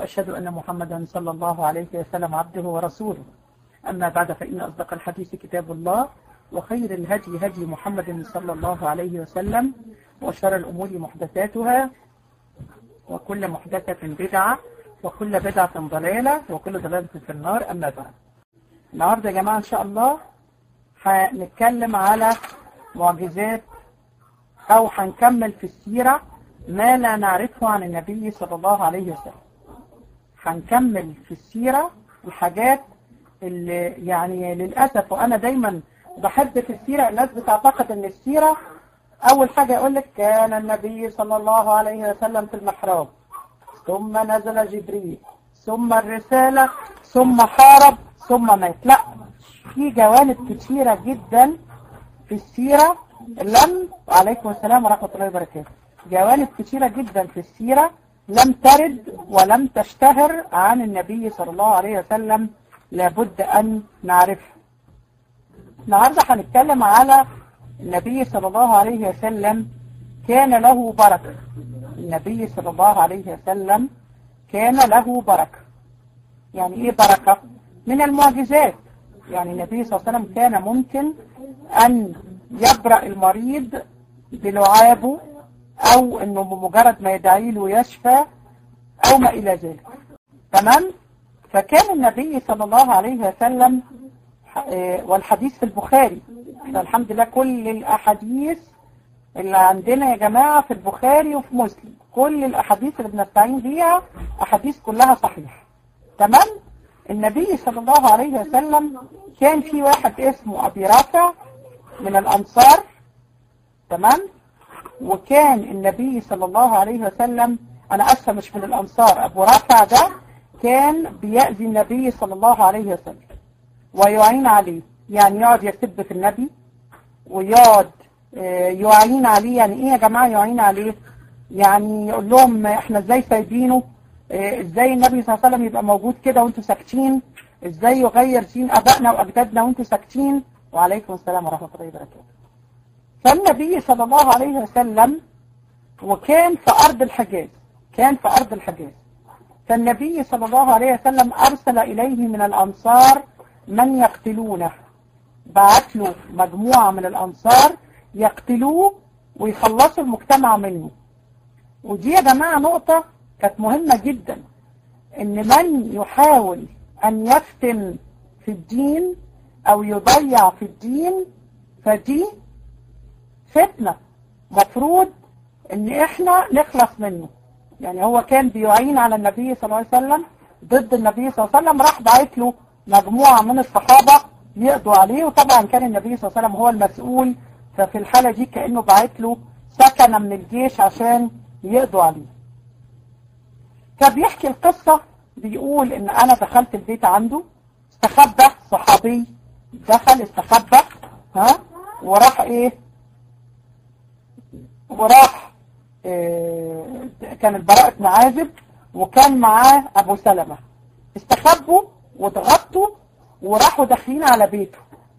وأشهد أن محمدا صلى الله عليه وسلم عبده ورسوله أما بعد فإن أصدق الحديث كتاب الله وخير الهدي هدي محمد صلى الله عليه وسلم وشر الأمور محدثاتها وكل محدثة بدعة وكل بدعة ضلالة وكل ضلالة في النار أما بعد النهاردة يا جماعة إن شاء الله هنتكلم على معجزات أو هنكمل في السيرة ما لا نعرفه عن النبي صلى الله عليه وسلم هنكمل في السيرة الحاجات اللي يعني للأسف وأنا دايما بحب في السيرة الناس بتعتقد أن السيرة أول حاجة يقول لك كان النبي صلى الله عليه وسلم في المحراب ثم نزل جبريل ثم الرسالة ثم حارب ثم مات لا في جوانب كتيرة جدا في السيرة لم وعليكم السلام ورحمة الله وبركاته جوانب كتيرة جدا في السيرة لم ترد ولم تشتهر عن النبي صلى الله عليه وسلم لابد أن نعرفها النهاردة هنتكلم على النبي صلى الله عليه وسلم كان له بركة النبي صلى الله عليه وسلم كان له بركة يعني ايه بركة من المعجزات يعني النبي صلى الله عليه وسلم كان ممكن أن يبرأ المريض بلعابه أو أنه بمجرد ما يدعي له يشفى أو ما إلى ذلك تمام فكان النبي صلى الله عليه وسلم والحديث في البخاري الحمد لله كل الأحاديث اللي عندنا يا جماعة في البخاري وفي مسلم كل الأحاديث اللي بنستعين بيها أحاديث كلها صحيحة تمام النبي صلى الله عليه وسلم كان في واحد اسمه أبي رافع من الأنصار تمام وكان النبي صلى الله عليه وسلم أنا أسفة مش من الأنصار أبو رافع ده كان بيأذي النبي صلى الله عليه وسلم ويعين عليه يعني يقعد يسب في النبي ويقعد يعين عليه يعني ايه يا جماعة يعين عليه يعني يقول لهم احنا ازاي سايبينه ازاي النبي صلى الله عليه وسلم يبقى موجود كده وانتوا ساكتين ازاي يغير دين ابائنا واجدادنا وانتوا ساكتين وعليكم السلام ورحمة الله وبركاته فالنبي صلى الله عليه وسلم وكان في أرض الحجاز كان في أرض الحجاز فالنبي صلى الله عليه وسلم أرسل إليه من الأنصار من يقتلونه بعت له مجموعة من الأنصار يقتلوه ويخلصوا المجتمع منه ودي يا جماعة نقطة كانت مهمة جدا ان من يحاول ان يفتن في الدين او يضيع في الدين فدي فتنة مفروض ان احنا نخلص منه يعني هو كان بيعين على النبي صلى الله عليه وسلم ضد النبي صلى الله عليه وسلم راح بعت له مجموعة من الصحابة يقضوا عليه وطبعا كان النبي صلى الله عليه وسلم هو المسؤول ففي الحالة دي كأنه بعت له سكنة من الجيش عشان يقضوا عليه فبيحكي القصة بيقول ان انا دخلت البيت عنده استخبى صحابي دخل استخبى ها وراح ايه وراح إيه كانت براءة معازب وكان معاه ابو سلمة استخبوا واتغطوا وراحوا داخلين على بيته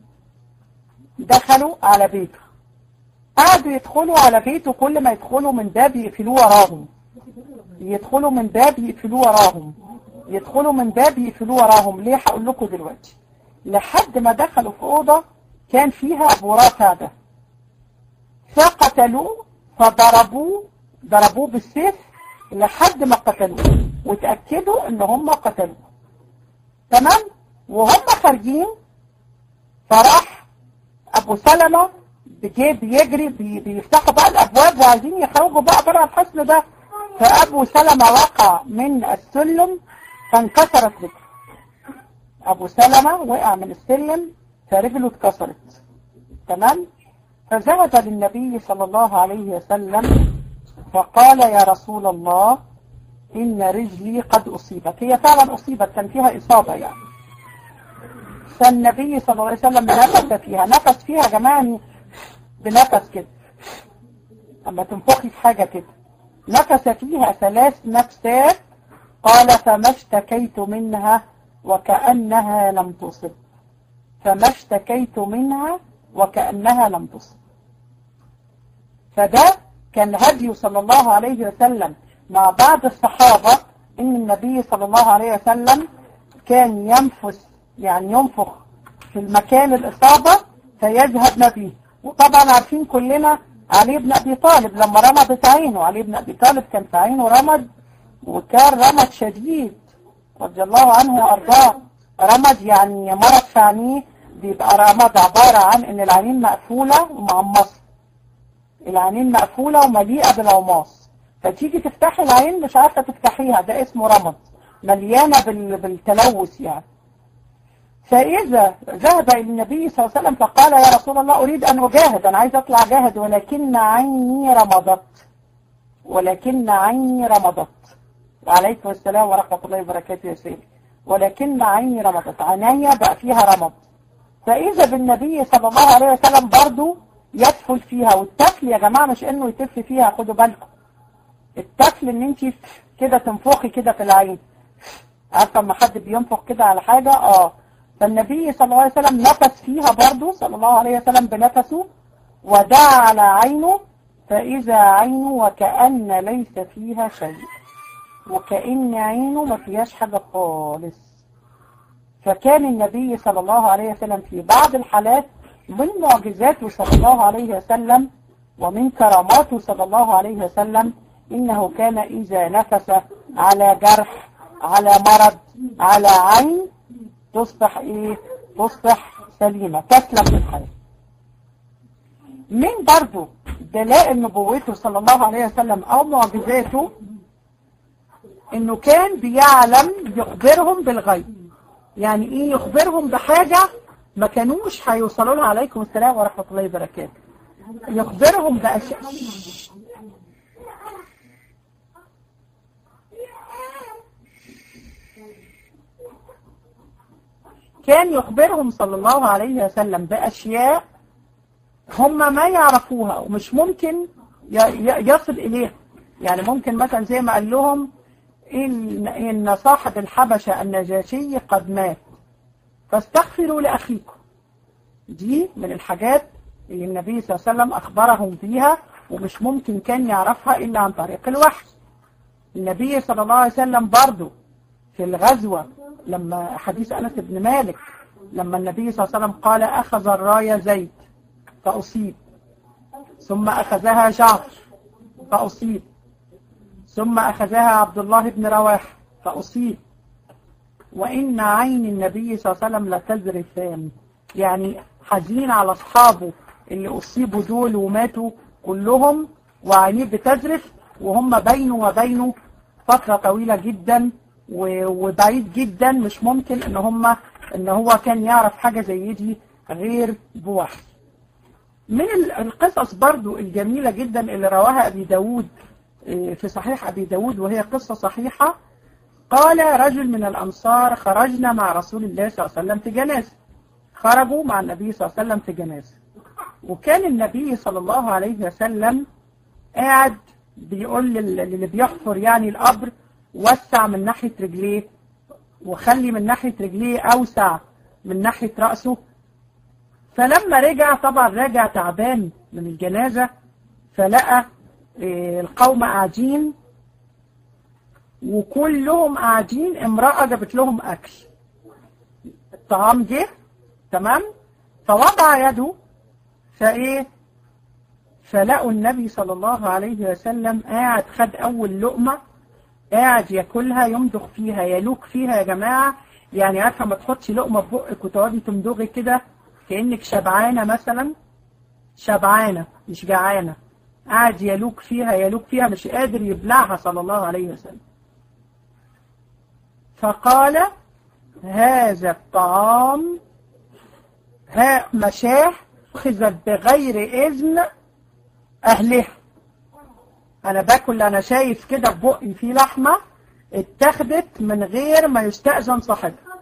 دخلوا على بيته قعدوا يدخلوا على بيته كل ما يدخلوا من باب يقفلوه وراهم يدخلوا من باب يقفلوه وراهم يدخلوا من باب يقفلوه وراهم ليه هقول لكم دلوقتي لحد ما دخلوا في أوضة كان فيها أبو رافع ده فقتلوه فضربوه ضربوه بالسيف لحد ما قتلوه وتأكدوا ان هم قتلوه تمام وهم خارجين فراح ابو سلمة بجيب بيجري بي بيفتحوا بقى الابواب وعايزين يخرجوا بقى بره الحصن ده فابو سلمة وقع من السلم فانكسرت رجله ابو سلمة وقع من السلم فرجله اتكسرت تمام فذهب للنبي صلى الله عليه وسلم فقال يا رسول الله إن رجلي قد أصيبت هي فعلا أصيبت كان فيها إصابة يعني فالنبي صلى الله عليه وسلم نفس فيها نفس فيها يا جماعة بنفس كده أما تنفخي في حاجة كده نفس فيها ثلاث نفسات قال فما اشتكيت منها وكأنها لم تصب فما اشتكيت منها وكأنها لم تصب فده كان هدي صلى الله عليه وسلم مع بعض الصحابة ان النبي صلى الله عليه وسلم كان ينفس يعني ينفخ في المكان الإصابة فيذهب ما فيه وطبعا عارفين كلنا علي بن أبي طالب لما رمضت عينه علي بن أبي طالب كان في عينه رمد وكان رمد شديد رضي الله عنه وأرضاه رمد يعني مرض في عينيه بيبقى رمد عبارة عن ان العينين مقفولة ومعمصة العينين مقفولة ومليئة بالعماص فتيجي تفتحي العين مش عارفة تفتحيها ده اسمه رمد مليانة بالتلوث يعني فإذا ذهب إلى النبي صلى الله عليه وسلم فقال يا رسول الله أريد أن أجاهد أنا عايز أطلع جاهد ولكن عيني رمضت ولكن عيني رمضت وعليكم السلام ورحمة الله وبركاته يا سيدي ولكن عيني رمضت عيني بقى فيها رمض فإذا بالنبي صلى الله عليه وسلم برضو يدخل فيها والتفل يا جماعة مش إنه يتف فيها خدوا بالكم التفل إن أنت كده تنفخي كده في العين عارفة لما حد بينفخ كده على حاجة اه فالنبي صلى الله عليه وسلم نفس فيها برضو صلى الله عليه وسلم بنفسه ودعا على عينه فإذا عينه وكأن ليس فيها شيء وكأن عينه ما فيهاش حاجة خالص فكان النبي صلى الله عليه وسلم في بعض الحالات من معجزاته صلى الله عليه وسلم ومن كراماته صلى الله عليه وسلم إنه كان إذا نفس على جرح على مرض على عين تصبح إيه تصبح سليمة تسلم الحياة من برضو دلائل نبوته صلى الله عليه وسلم أو معجزاته إنه كان بيعلم يخبرهم بالغيب يعني إيه يخبرهم بحاجة ما كانوش هيوصلوا لها عليكم السلام ورحمة الله وبركاته يخبرهم بأشياء كان يخبرهم صلى الله عليه وسلم بأشياء هم ما يعرفوها ومش ممكن يصل إليها يعني ممكن مثلا زي ما قال لهم إن, إن صاحب الحبشة النجاشي قد مات فاستغفروا لأخيكم دي من الحاجات اللي النبي صلى الله عليه وسلم أخبرهم بيها ومش ممكن كان يعرفها إلا عن طريق الوحي النبي صلى الله عليه وسلم برضه في الغزوة لما حديث أنس بن مالك لما النبي صلى الله عليه وسلم قال أخذ الراية زيد فأصيب ثم أخذها جعفر فأصيب ثم أخذها عبد الله بن رواح فأصيب وإن عين النبي صلى الله عليه وسلم لتزرفان يعني حزين على أصحابه اللي أصيبوا دول وماتوا كلهم وعينيه بتزرف وهم بينه وبينه فترة طويلة جدا وبعيد جدا مش ممكن ان هم ان هو كان يعرف حاجة زي دي غير بوحي من القصص برضو الجميلة جدا اللي رواها أبي داود في صحيح أبي داود وهي قصة صحيحة قال رجل من الأنصار خرجنا مع رسول الله صلى الله عليه وسلم في جنازة خرجوا مع النبي صلى الله عليه وسلم في جنازة وكان النبي صلى الله عليه وسلم قاعد بيقول للي بيحفر يعني القبر وسع من ناحية رجليه وخلي من ناحية رجليه أوسع من ناحية رأسه فلما رجع طبعا راجع تعبان من الجنازة فلقى القوم قاعدين وكلهم قاعدين امرأة جابت لهم أكل الطعام جه تمام فوضع يده فإيه فلقوا النبي صلى الله عليه وسلم قاعد خد أول لقمة قاعد ياكلها يمضغ فيها يلوك فيها يا جماعة يعني عارفة ما تحطش لقمة في بقك وتقعدي تمضغي كده كأنك شبعانة مثلا شبعانة مش جعانة قاعد يلوك فيها يلوك فيها مش قادر يبلعها صلى الله عليه وسلم فقال هذا الطعام ها مشاه أخذت بغير إذن أهلها أنا باكل أنا شايف كده في بقي فيه لحمة اتخذت من غير ما يستأذن صاحبها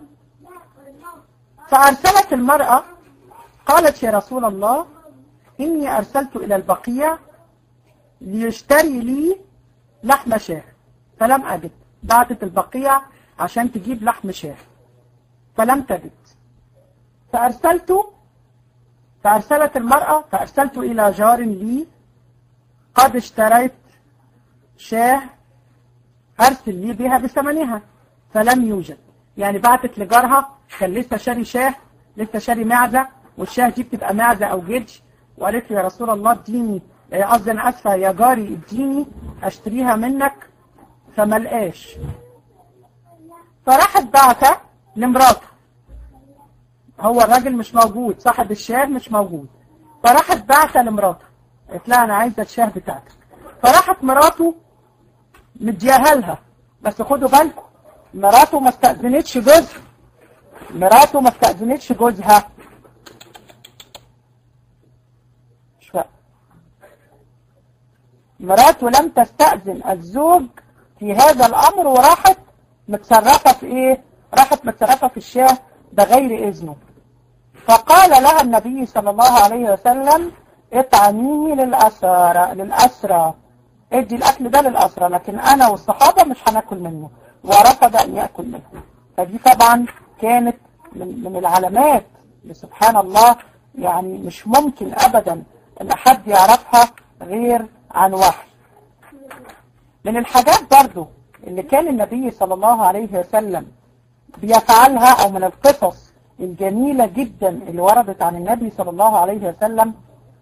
فأرسلت المرأة قالت يا رسول الله إني أرسلت إلى البقيع ليشتري لي لحم شاه فلم أجد بعتت البقيع عشان تجيب لحم شاه فلم تجد فأرسلت فأرسلت المرأة فأرسلت إلى جار لي قد اشتريت شاه أرسل لي بها بثمنها فلم يوجد يعني بعتت لجارها كان لسه شاري شاه لسه شاري معزة والشاه دي بتبقى معزة أو جدج وقالت له يا رسول الله اديني قصدي أنا آسفة يا جاري اديني أشتريها منك فما لقاش فراحت بعتة لمراته هو الراجل مش موجود صاحب الشاه مش موجود فراحت بعتة لمراته قالت لها أنا عايزة الشاه بتاعتك فراحت مراته مدياها لها بس خدوا بالكم مراته ما استأذنتش جوزها مراته ما استأذنتش جوزها شوية مراته لم تستأذن الزوج في هذا الأمر وراحت متصرفة في إيه راحت متصرفة في الشاه بغير إذنه فقال لها النبي صلى الله عليه وسلم اطعميه للأسرى للأسرى ادي الأكل ده للأسرى لكن أنا والصحابة مش هناكل منه ورفض أن يأكل منه فدي طبعا كانت من, من العلامات سبحان الله يعني مش ممكن أبدا أن حد يعرفها غير عن وحي من الحاجات برضو اللي كان النبي صلى الله عليه وسلم بيفعلها أو من القصص الجميلة جدا اللي وردت عن النبي صلى الله عليه وسلم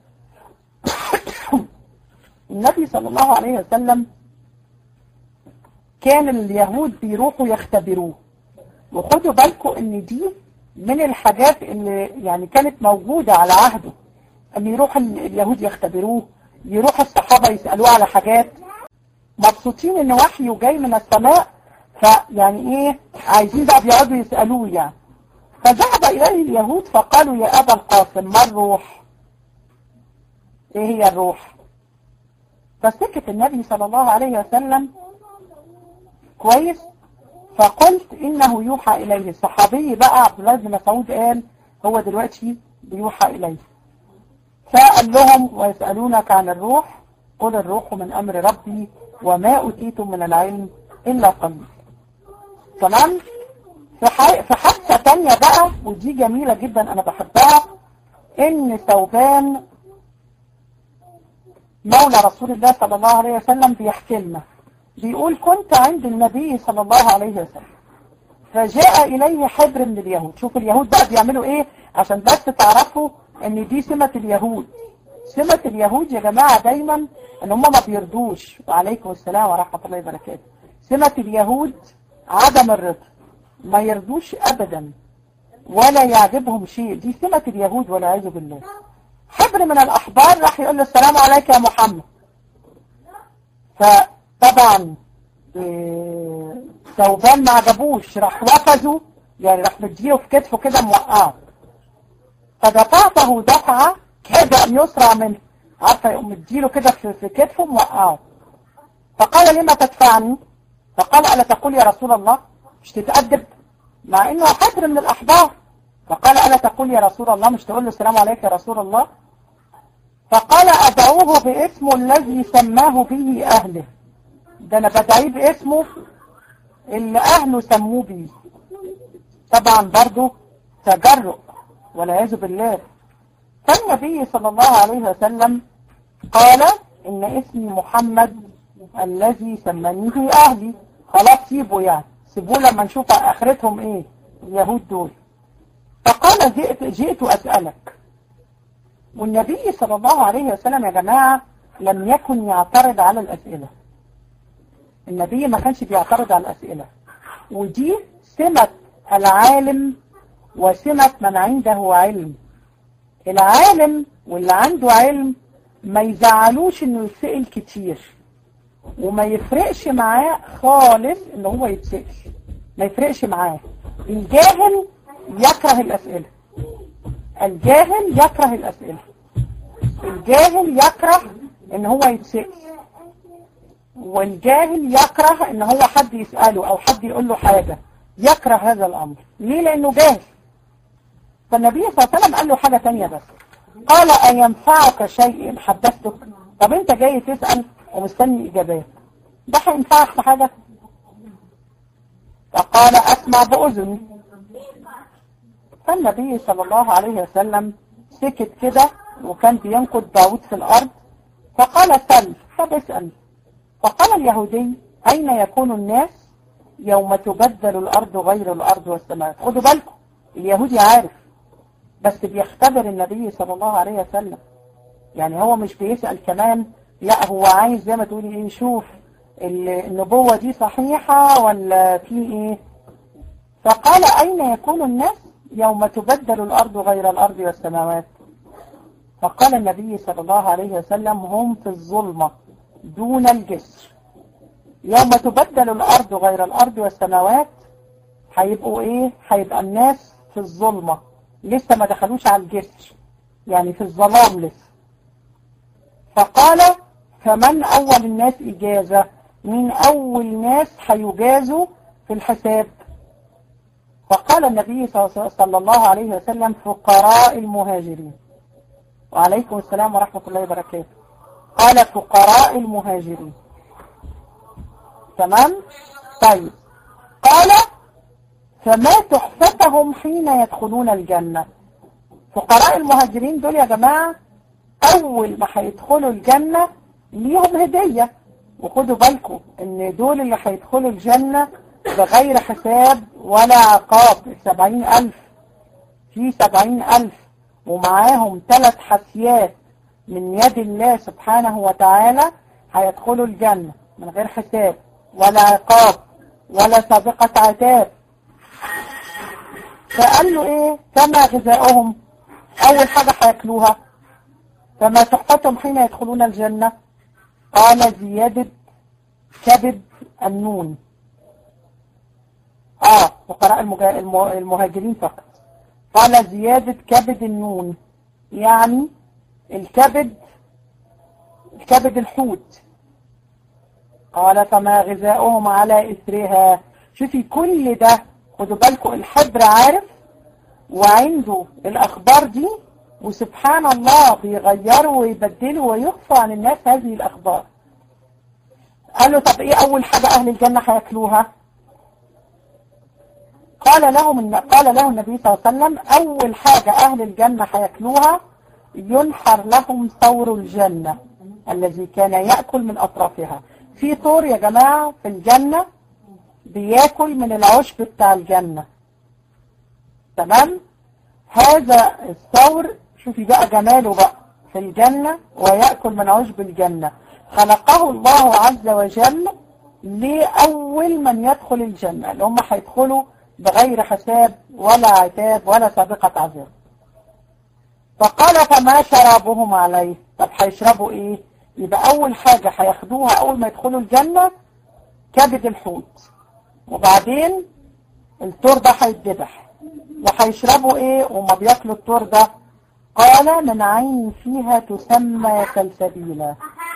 النبي صلى الله عليه وسلم كان اليهود بيروحوا يختبروه وخدوا بالكم ان دي من الحاجات اللي يعني كانت موجودة على عهده ان يروح اليهود يختبروه يروح الصحابة يسألوه على حاجات مبسوطين ان وحيه جاي من السماء فيعني ايه عايزين بقى بيقعدوا يسألوه يعني فذهب اليه اليهود فقالوا يا ابا القاسم ما الروح ايه هي الروح فسكت النبي صلى الله عليه وسلم كويس فقلت انه يوحى اليه الصحابي بقى عبد الله بن مسعود قال هو دلوقتي بيوحى اليه فقال لهم ويسألونك عن الروح قل الروح من امر ربي وما اوتيتم من العلم الا قليل تمام في حادثة تانية بقى ودي جميلة جدا انا بحبها ان ثوبان مولى رسول الله صلى الله عليه وسلم بيحكي لنا بيقول كنت عند النبي صلى الله عليه وسلم فجاء إليه حبر من اليهود شوفوا اليهود بقى بيعملوا ايه عشان بس تعرفوا ان دي سمة اليهود سمة اليهود يا جماعة دايما ان هم ما بيرضوش وعليكم السلام ورحمة الله وبركاته سمة اليهود عدم الرضا ما يرضوش ابدا ولا يعجبهم شيء دي سمة اليهود والعياذ بالله حبر من الأحبار راح يقول له السلام عليك يا محمد فطبعا ثوبان ما عجبوش راح وفزه يعني راح مديله في كتفه كده موقعه فدفعته دفعة كاد أن يسرع منه عارفة يقوم مديله كده في كتفه موقعه فقال لما تدفعني فقال ألا تقول يا رسول الله مش تتأدب مع انه حبر من الأحبار فقال ألا تقول يا رسول الله مش تقول له السلام عليك يا رسول الله فقال أدعوه باسمه الذي سماه به أهله ده أنا بدعيه باسمه اللي أهله سموه به طبعا برضو تجرؤ والعياذ بالله فالنبي صلى الله عليه وسلم قال إن اسمي محمد الذي سمانيه أهلي خلاص سيبوا يعني سيبوه لما نشوف آخرتهم إيه اليهود دول فقال جئت, جئت أسألك والنبي صلى الله عليه وسلم يا جماعة لم يكن يعترض على الأسئلة النبي ما كانش بيعترض على الأسئلة ودي سمة العالم وسمة من عنده علم العالم واللي عنده علم ما يزعلوش انه يتسأل كتير وما يفرقش معاه خالص ان هو يتسأل ما يفرقش معاه الجاهل يكره الأسئلة الجاهل يكره الأسئلة الجاهل يكره ان هو يتسأل والجاهل يكره ان هو حد يسأله او حد يقول له حاجة يكره هذا الامر ليه لانه جاهل فالنبي صلى الله عليه وسلم قال له حاجة تانية بس قال ان ينفعك شيء ان حدثتك طب انت جاي تسأل ومستني اجابات ده هينفعك في حاجة فقال اسمع باذني فالنبي صلى الله عليه وسلم سكت كده وكان بينقض داود في الأرض فقال سل طب اسأل فقال اليهودي أين يكون الناس يوم تبدل الأرض غير الأرض والسماء خدوا بالكم اليهودي عارف بس بيختبر النبي صلى الله عليه وسلم يعني هو مش بيسأل كمان لا هو عايز زي ما تقولي ايه يشوف النبوة دي صحيحة ولا في ايه فقال اين يكون الناس يوم تبدل الارض غير الارض والسماوات فقال النبي صلى الله عليه وسلم هم في الظلمة دون الجسر يوم تبدل الارض غير الارض والسماوات هيبقوا ايه هيبقى الناس في الظلمة لسه ما دخلوش على الجسر يعني في الظلام لسه فقال فمن أول الناس إجازة من أول ناس هيجازوا في الحساب فقال النبي صلى الله عليه وسلم فقراء المهاجرين وعليكم السلام ورحمة الله وبركاته قال فقراء المهاجرين تمام طيب قال فما تحفتهم حين يدخلون الجنة فقراء المهاجرين دول يا جماعة أول ما هيدخلوا الجنة ليهم هدية وخدوا بالكم ان دول اللي هيدخلوا الجنة بغير حساب ولا عقاب سبعين ألف في سبعين ألف ومعاهم ثلاث حسيات من يد الله سبحانه وتعالى هيدخلوا الجنة من غير حساب ولا عقاب ولا سابقة عتاب فقال له ايه كما غذاؤهم اول حاجة هياكلوها فما تحفتهم حين يدخلون الجنة قال زيادة كبد النون اه فقراء المهاجرين فقط قال زيادة كبد النون يعني الكبد الكبد الحوت قال فما غذاؤهم على إثرها شوفي كل ده خدوا بالكم الحبر عارف وعنده الأخبار دي وسبحان الله بيغيروا ويبدلوا ويخفوا عن الناس هذه الأخبار قالوا طب ايه أول حاجة أهل الجنة هياكلوها قال لهم قال له النبي صلى الله عليه وسلم أول حاجة أهل الجنة هياكلوها ينحر لهم ثور الجنة الذي كان يأكل من أطرافها في طور يا جماعة في الجنة بياكل من العشب بتاع الجنة تمام هذا الثور شوفي بقى جماله بقى في الجنة ويأكل من عشب الجنة خلقه الله عز وجل لأول من يدخل الجنة اللي هم هيدخلوا بغير حساب ولا عتاب ولا سابقة عذاب فقال فما شرابهم عليه طب هيشربوا ايه يبقى اول حاجة هياخدوها اول ما يدخلوا الجنة كبد الحوت وبعدين التور ده هيتذبح وهيشربوا ايه وما بياكلوا التور ده قال من عين فيها تسمى سلسبيلا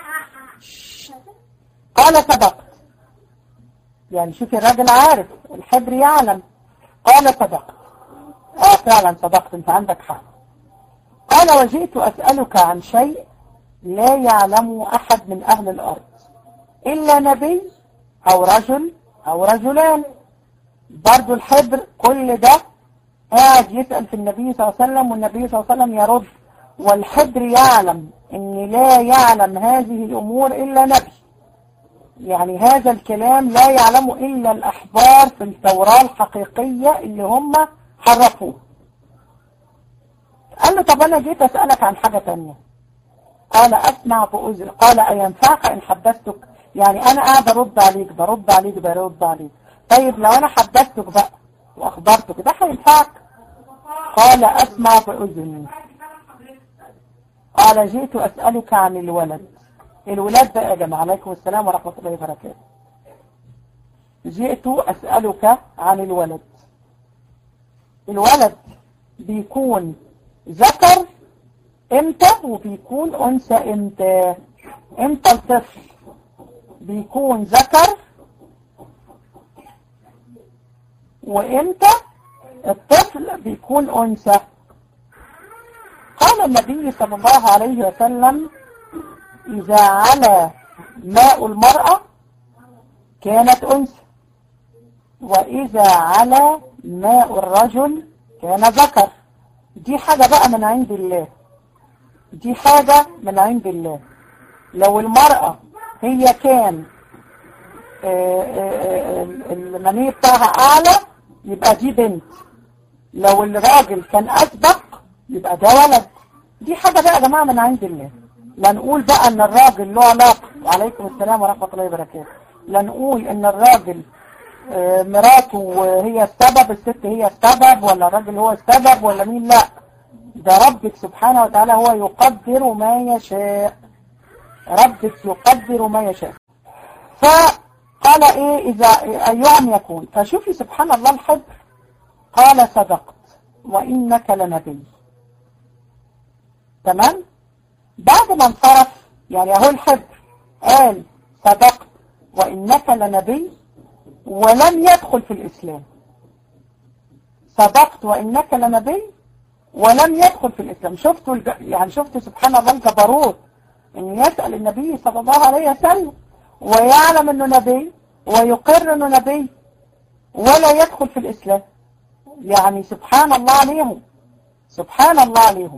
قال صدقت يعني شوفي الراجل عارف الحبر يعلم قال صدقت اه فعلا صدقت انت عندك حق قال وجئت أسألك عن شيء لا يعلم أحد من أهل الأرض إلا نبي أو رجل أو رجلان برضو الحبر كل ده قاعد يسأل في النبي صلى الله عليه وسلم والنبي صلى الله عليه وسلم يرد والحبر يعلم ان لا يعلم هذه الامور الا نبي يعني هذا الكلام لا يعلمه الا الاحبار في التوراة الحقيقية اللي هم حرفوه قال له طب انا جيت اسألك عن حاجة تانية قال اسمع بأذن قال اينفعك ان حدثتك يعني انا قاعد ارد عليك برد عليك برد عليك طيب لو انا حدثتك بقى واخبرتك ده هينفعك قال اسمع بأذني قال جئت اسألك عن الولد الولاد بقى يا جماعة عليكم السلام ورحمة الله وبركاته جئت اسألك عن الولد الولد بيكون ذكر امتى وبيكون انثى امتى امتى الطفل بيكون ذكر وامتى الطفل بيكون انثى قال النبي صلى الله عليه وسلم اذا على ماء المرأة كانت انثى واذا على ماء الرجل كان ذكر دي حاجة بقى من عند الله دي حاجة من عند الله لو المرأة هي كان آه، آه، المنية بتاعها اعلى يبقى دي بنت لو الراجل كان اسبق يبقى ده ولد دي حاجة بقى يا جماعة من عند الله لا نقول بقى ان الراجل له علاقة وعليكم السلام ورحمة الله وبركاته لا نقول ان الراجل آه، مراته هي السبب الست هي السبب ولا الراجل هو السبب ولا مين لا ده ربك سبحانه وتعالى هو يقدر ما يشاء ربك يقدر ما يشاء فقال ايه اذا ايام يكون فشوفي سبحان الله الحب قال صدقت وانك لنبي تمام بعد ما انصرف يعني اهو الحب قال صدقت وانك لنبي ولم يدخل في الاسلام صدقت وانك لنبي ولم يدخل في الاسلام شفتوا الج... يعني شفتوا سبحان الله الجبروت ان يسأل النبي صلى الله عليه وسلم ويعلم انه نبي ويقر انه نبي ولا يدخل في الاسلام يعني سبحان الله عليهم سبحان الله عليهم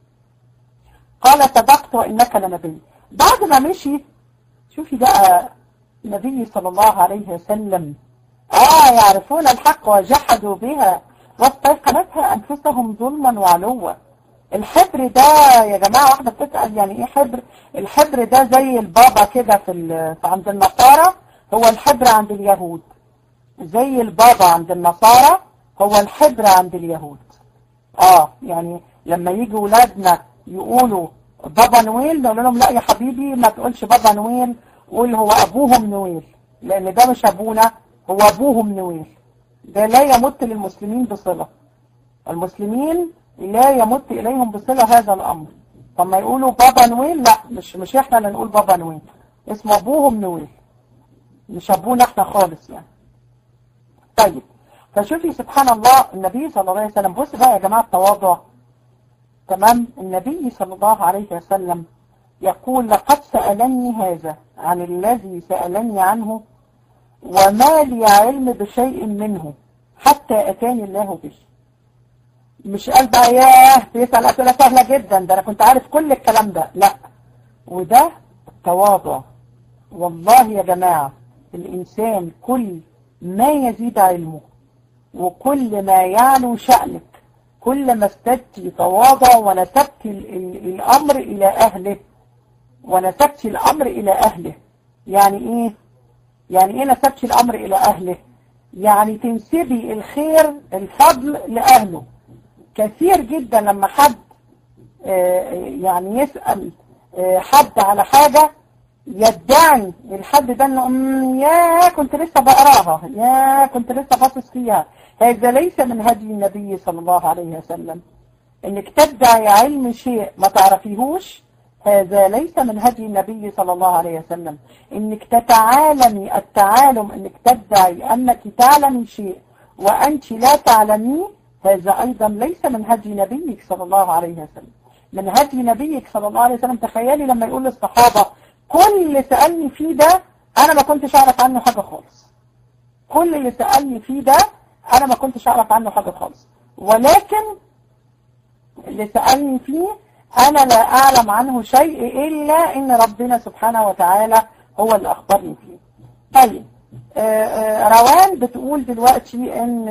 قال صدقت وانك لنبي بعد ما مشي شوفي بقى النبي صلى الله عليه وسلم اه يعرفون الحق وجحدوا بها واستيقنتها انفسهم ظلما وعلوا الحبر ده يا جماعة واحدة بتسأل يعني ايه حبر الحبر ده زي البابا كده في, في عند النصارى هو الحبر عند اليهود زي البابا عند النصارى هو الحبر عند اليهود اه يعني لما يجي ولادنا يقولوا بابا نويل نقول لهم لا يا حبيبي ما تقولش بابا نويل قول هو ابوهم نويل لان ده مش ابونا هو ابوهم نويل ده لا يمت للمسلمين بصلة المسلمين لا يمت إليهم بصلة هذا الأمر فما يقولوا بابا نويل لا مش مش احنا اللي نقول بابا نويل اسمه أبوهم نويل مش أبونا احنا خالص يعني طيب فشوفي سبحان الله النبي صلى الله عليه وسلم بص بقى يا جماعة التواضع تمام النبي صلى الله عليه وسلم يقول لقد سألني هذا عن الذي سألني عنه وما لي علم بشيء منه حتى أتاني الله به مش قال بقى ياه بيسأل أسئلة سهلة جدا ده أنا كنت عارف كل الكلام ده لا وده التواضع والله يا جماعة الإنسان كل ما يزيد علمه وكل ما يعلو شأنك كل ما استدت تواضع ونسبت الأمر إلى أهله ونسبت الأمر إلى أهله يعني إيه يعني إيه نسبت الأمر إلى أهله يعني تنسبي الخير الفضل لأهله كثير جدا لما حد يعني يسأل حد على حاجة يدعي الحد ده انه يا كنت لسه بقراها يا كنت لسه باصص فيها هذا ليس من هدي النبي صلى الله عليه وسلم انك تدعي علم شيء ما تعرفيهوش هذا ليس من هدي النبي صلى الله عليه وسلم انك تتعالمي التعالم انك تدعي انك تعلمي شيء وانت لا تعلميه هذا ايضا ليس من هدي نبيك صلى الله عليه وسلم من هدي نبيك صلى الله عليه وسلم تخيلي لما يقول للصحابة كل اللي سألني فيه ده انا ما كنتش اعرف عنه حاجة خالص كل اللي سألني فيه ده انا ما كنتش اعرف عنه حاجة خالص ولكن اللي سألني فيه انا لا اعلم عنه شيء الا ان ربنا سبحانه وتعالى هو اللي اخبرني فيه طيب آآ آآ روان بتقول دلوقتي ان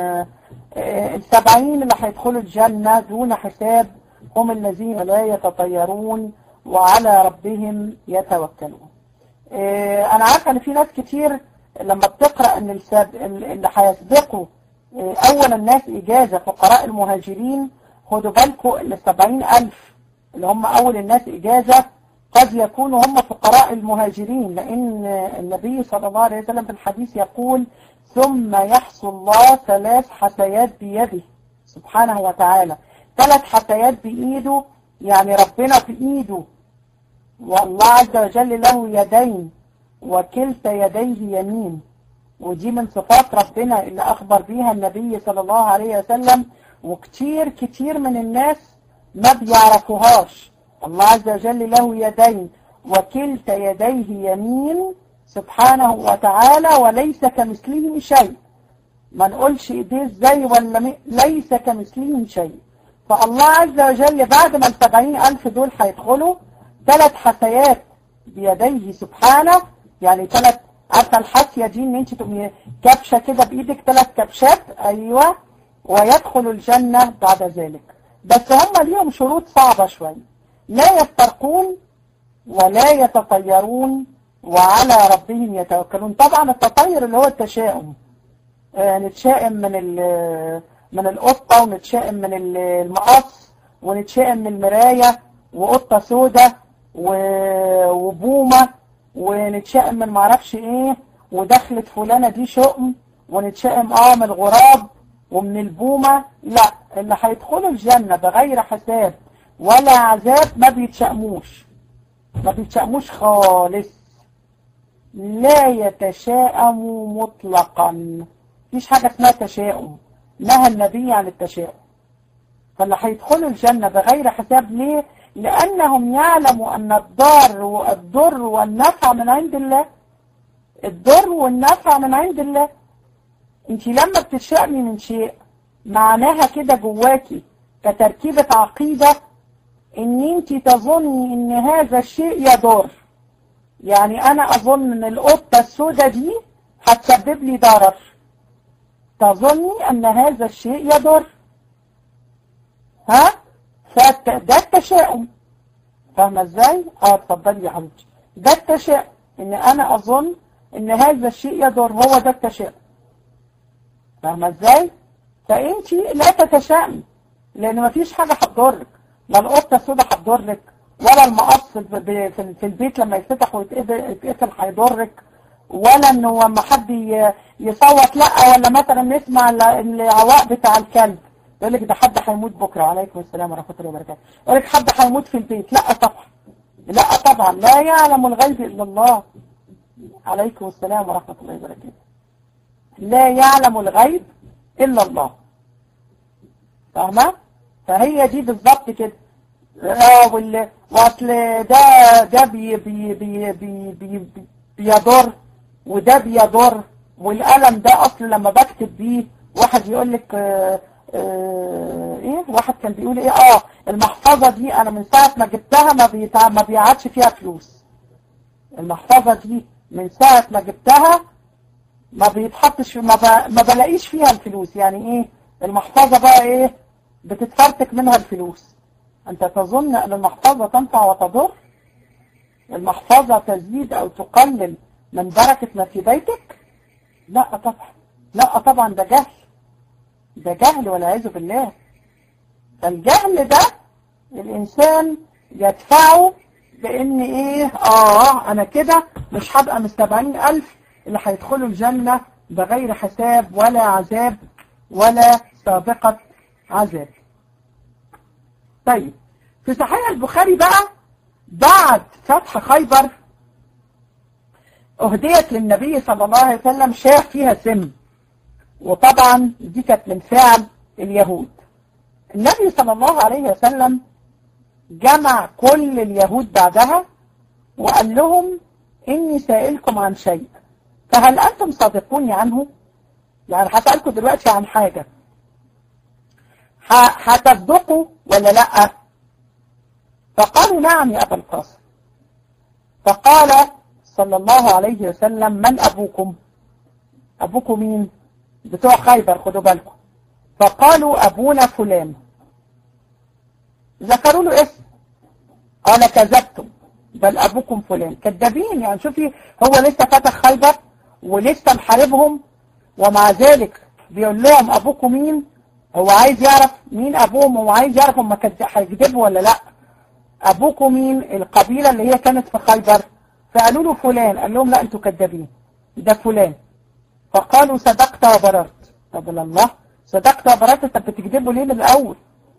السبعين اللي هيدخلوا الجنة دون حساب هم الذين لا يتطيرون وعلى ربهم يتوكلون انا عارفه ان في ناس كتير لما بتقرأ ان اللي هيسبقوا اول الناس اجازة فقراء المهاجرين خدوا بالكم ال 70 ألف اللي هم أول الناس إجازة قد يكونوا هم فقراء المهاجرين لأن النبي صلى الله عليه وسلم في الحديث يقول ثم يحصل الله ثلاث حسيات بيده سبحانه وتعالى ثلاث حسيات بإيده يعني ربنا في إيده والله عز وجل له يدين وكلتا يديه يمين ودي من صفات ربنا اللي أخبر بيها النبي صلى الله عليه وسلم وكتير كتير من الناس ما بيعرفوهاش الله عز وجل له يدين وكلتا يديه يمين سبحانه وتعالى وليس كمثله شيء ما نقولش ايديه ازاي ولا م... ليس كمثله شيء فالله عز وجل بعد ما السبعين ألف دول هيدخلوا ثلاث حسيات بيديه سبحانه يعني ثلاث عارفه الحاسيه دي ان انت تقومي كبشه كده بايدك ثلاث كبشات ايوه ويدخل الجنه بعد ذلك بس هم ليهم شروط صعبه شويه لا يسترقون ولا يتطيرون وعلى ربهم يتوكلون طبعا التطير اللي هو التشاؤم آه نتشائم من من القطة ونتشائم من المقص ونتشائم من المراية وقطة سودة وبومة ونتشائم من معرفش ايه ودخلت فلانة دي شؤم ونتشائم اه من الغراب ومن البومة لا اللي هيدخلوا الجنة بغير حساب ولا عذاب ما بيتشائموش ما بيتشائموش خالص لا يتشائموا مطلقا مفيش حاجة اسمها تشاؤم نهى النبي عن التشاؤم فاللي هيدخلوا الجنة بغير حساب ليه لأنهم يعلموا أن الضار والضر والنفع من عند الله الضر والنفع من عند الله انت لما بتشأمي من شيء معناها كده جواكي كتركيبة عقيدة ان انت تظني ان هذا الشيء يضر يعني انا اظن ان القطة السوداء دي هتسبب لي ضرر تظني ان هذا الشيء يضر ها فده التشاؤم فاهمة ازاي اه اتفضلي يا حبيبتي ده التشاؤم ان انا اظن ان هذا الشيء يضر هو ده التشاؤم فاهمة ازاي فانت لا تتشائمي لان مفيش حاجة هتضرك لا القطة السوداء هتضرك ولا المقص في البيت لما يتفتح ويتقفل هيضرك ولا انه لما حد يصوت لا ولا مثلا نسمع العواء بتاع الكلب يقول لك ده حد هيموت بكره وعليكم السلام ورحمه الله وبركاته يقول لك حد هيموت في البيت لا طبعا لا طبعا لا يعلم الغيب الا الله عليكم السلام ورحمه الله وبركاته لا يعلم الغيب الا الله فاهمه فهي دي بالظبط كده اه وال واصل ده ده بي بي بي بي بي بيضر وده بيضر والقلم ده اصل لما بكتب بيه واحد يقول لك آه آه ايه واحد كان بيقول ايه اه المحفظة دي انا من ساعة ما جبتها ما بيتع... ما بيعادش فيها فلوس المحفظة دي من ساعة ما جبتها ما بيتحطش ما, ب... ما بلاقيش فيها الفلوس يعني ايه المحفظة بقى ايه بتتفرتك منها الفلوس انت تظن ان المحفظة تنفع وتضر المحفظة تزيد او تقلل من بركة ما في بيتك لا طبعا لا طبعا ده جهل ده جهل والعياذ بالله فالجهل ده الإنسان يدفعه بإن إيه آه أنا كده مش هبقى من سبعين ألف اللي هيدخلوا الجنة بغير حساب ولا عذاب ولا سابقة عذاب طيب في صحيح البخاري بقى بعد فتح خيبر أهديت للنبي صلى الله عليه وسلم شاة فيها سم وطبعا دي كانت من فعل اليهود النبي صلى الله عليه وسلم جمع كل اليهود بعدها وقال لهم إني سائلكم عن شيء فهل أنتم صادقوني عنه يعني هسألكم دلوقتي عن حاجة هتصدقوا ولا لا فقالوا نعم يا أبا القاسم فقال صلى الله عليه وسلم من أبوكم أبوكم مين بتوع خيبر خدوا بالكم فقالوا أبونا فلان ذكروا له اسم قال كذبتم بل أبوكم فلان كذابين يعني شوفي هو لسه فتح خيبر ولسه محاربهم ومع ذلك بيقول لهم أبوكم مين هو عايز يعرف مين أبوهم هو عايز يعرف هم هيكذبوا ولا لا أبوكم مين القبيلة اللي هي كانت في خيبر فقالوا له فلان قال لهم لا انتوا كذابين ده فلان فقالوا صدقت وبررت طب الله صدقت وبررت طب بتكذبوا ليه من الاول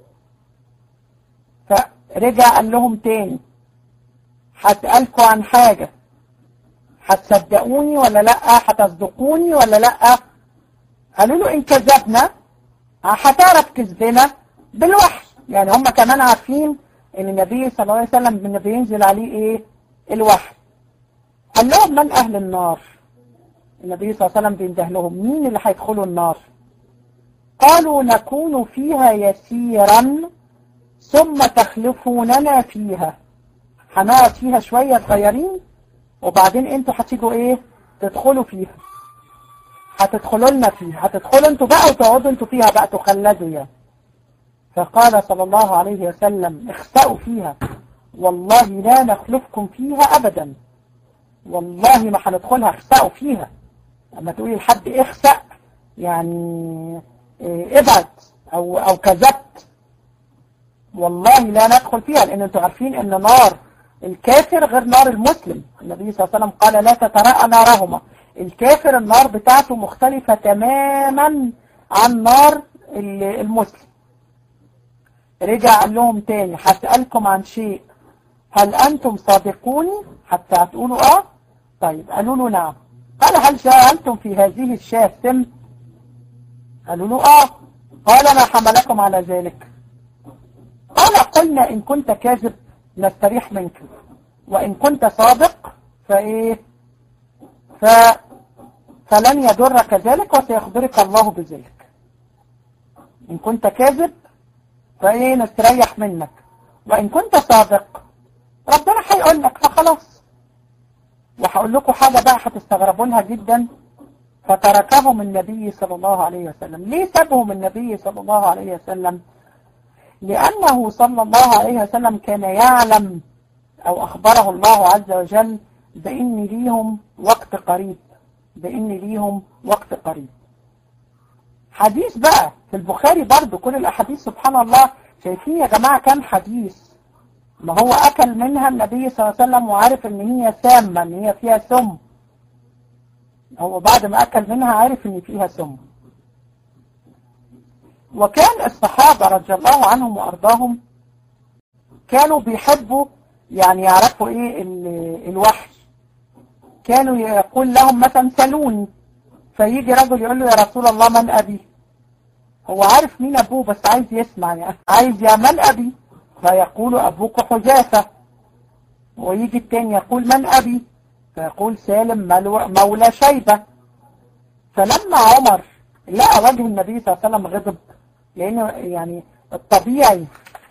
فرجع قال لهم تاني هسألكم عن حاجة هتصدقوني ولا لا هتصدقوني ولا لا قالوا له ان كذبنا هتعرف كذبنا بالوحي يعني هم كمان عارفين ان النبي صلى الله عليه وسلم من بينزل عليه ايه الوحي قال لهم من أهل النار النبي صلى الله عليه وسلم بينده لهم مين اللي هيدخلوا النار قالوا نكون فيها يسيرا ثم تخلفوننا فيها هنقعد فيها شوية صغيرين وبعدين انتوا هتيجوا ايه تدخلوا فيها هتدخلوا لنا فيها هتدخلوا انتوا بقى وتقعدوا انتوا فيها بقى تخلدوا يعني فقال صلى الله عليه وسلم اخسأوا فيها والله لا نخلفكم فيها أبدا والله ما هندخلها اخسأوا فيها لما تقولي لحد اخسأ يعني اه ابعد أو, أو كذبت والله لا ندخل فيها لأن انتوا عارفين ان نار الكافر غير نار المسلم النبي صلى الله عليه وسلم قال لا تتراءى نارهما الكافر النار بتاعته مختلفة تماما عن نار المسلم رجع قال لهم تاني هسألكم عن شيء هل أنتم صادقون حتى هتقولوا آه طيب قالوا له نعم قال هل جعلتم في هذه الشاة سم قالوا له آه قال ما حملكم على ذلك قال قلنا إن كنت كاذب نستريح منك وإن كنت صادق فإيه ف فلن يضرك ذلك وسيخبرك الله بذلك إن كنت كاذب فإيه نستريح منك وإن كنت صادق ربنا هيقول لك فخلاص وهقول لكم حاجة بقى هتستغربوا لها جدا فتركهم النبي صلى الله عليه وسلم ليه سابهم النبي صلى الله عليه وسلم لأنه صلى الله عليه وسلم كان يعلم أو أخبره الله عز وجل بإن ليهم وقت قريب بإن ليهم وقت قريب حديث بقى في البخاري برضو كل الأحاديث سبحان الله شايفين يا جماعة كم حديث ما هو أكل منها النبي صلى الله عليه وسلم وعارف إن هي سامة إن هي فيها سم هو بعد ما أكل منها عارف إن فيها سم وكان الصحابة رضي الله عنهم وأرضاهم كانوا بيحبوا يعني يعرفوا إيه الوحي كانوا يقول لهم مثلا سلون فيجي رجل يقول له يا رسول الله من أبي هو عارف مين أبوه بس عايز يسمع يعني عايز يا من أبي فيقول أبوك حذافة ويجي التاني يقول من أبي فيقول سالم مولى شيبة فلما عمر لقى وجه النبي صلى الله عليه وسلم غضب لأنه يعني الطبيعي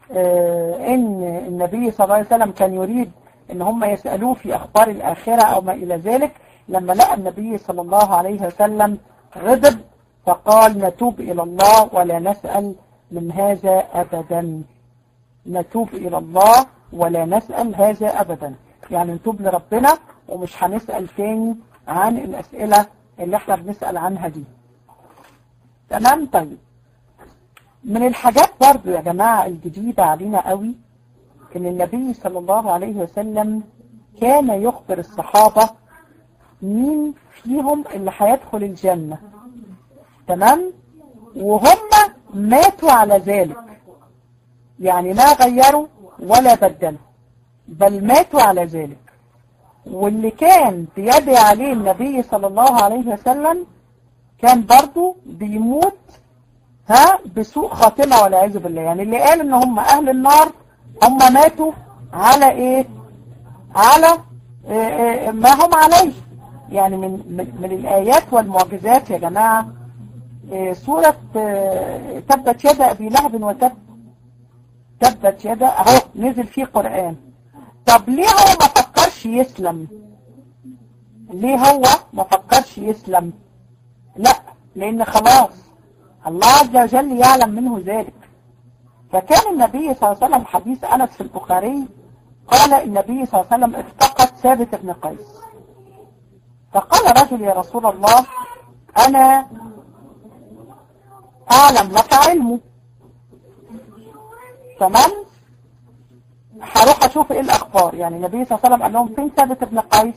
ان النبي صلى الله عليه وسلم كان يريد ان هم يسألوه في اخبار الاخرة او ما الى ذلك لما لقى النبي صلى الله عليه وسلم غضب فقال نتوب الى الله ولا نسأل من هذا ابدا نتوب الى الله ولا نسأل هذا ابدا يعني نتوب لربنا ومش هنسأل تاني عن الاسئلة اللي احنا بنسأل عنها دي تمام طيب من الحاجات برضو يا جماعة الجديدة علينا قوي ان النبي صلى الله عليه وسلم كان يخبر الصحابة مين فيهم اللي هيدخل الجنة تمام وهم ماتوا على ذلك يعني ما غيروا ولا بدلوا بل ماتوا على ذلك واللي كان بيدعي عليه النبي صلى الله عليه وسلم كان برضو بيموت ها بسوء خاتمة والعياذ بالله يعني اللي قال ان هم اهل النار هم ماتوا على ايه على إيه إيه ما هم عليه يعني من, من, من الايات والمعجزات يا جماعة إيه سورة تبت يد ابي لهب وتب تبت يد اهو نزل فيه قرآن طب ليه هو ما فكرش يسلم ليه هو ما فكرش يسلم لا لان خلاص الله عز وجل يعلم منه ذلك فكان النبي صلى الله عليه وسلم حديث أنس في البخاري قال النبي صلى الله عليه وسلم افتقد ثابت بن قيس فقال رجل يا رسول الله أنا أعلم لك علمه تمام هروح أشوف إيه الأخبار يعني النبي صلى الله عليه وسلم قال لهم فين ثابت بن قيس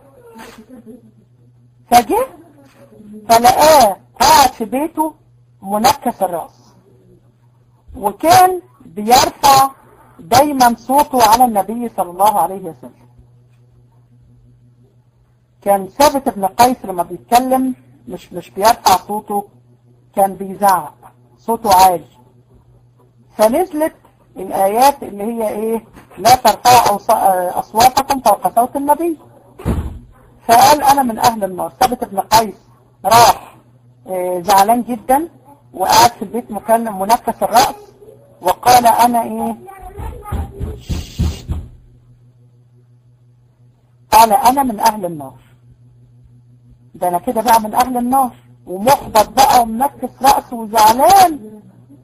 فجه فلقاه قاعد في بيته منكس الرأس وكان بيرفع دايما صوته على النبي صلى الله عليه وسلم كان ثابت بن قيس لما بيتكلم مش مش بيرفع صوته كان بيزعق صوته عالي فنزلت الآيات اللي هي ايه لا ترفعوا أصواتكم فوق صوت النبي فقال أنا من أهل النار ثابت بن قيس راح زعلان جدا وقعد في البيت مكلم منكس الرأس وقال أنا إيه قال أنا من أهل النار ده انا كده بقى من اهل النار ومحبط بقى ومنكس رأسه وزعلان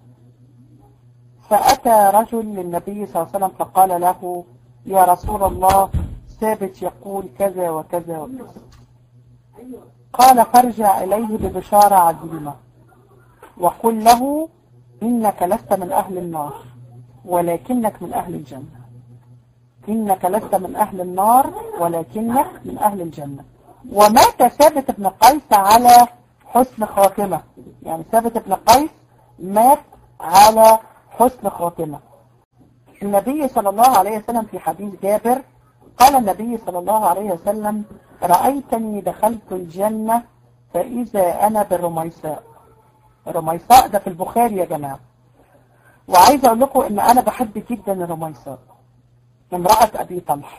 فأتى رجل للنبي صلى الله عليه وسلم فقال له يا رسول الله ثابت يقول كذا وكذا وكذا قال فارجع إليه ببشارة عظيمة وقل له إنك لست من أهل النار ولكنك من أهل الجنة إنك لست من أهل النار ولكنك من أهل الجنة ومات ثابت بن قيس على حسن خاتمة يعني ثابت بن قيس مات على حسن خاتمة النبي صلى الله عليه وسلم في حديث جابر قال النبي صلى الله عليه وسلم رأيتني دخلت الجنة فإذا أنا بالرميساء الرميساء ده في البخاري يا جماعة وعايز أقول لكم إن أنا بحب جدا الرميساء امرأة أبي طلحة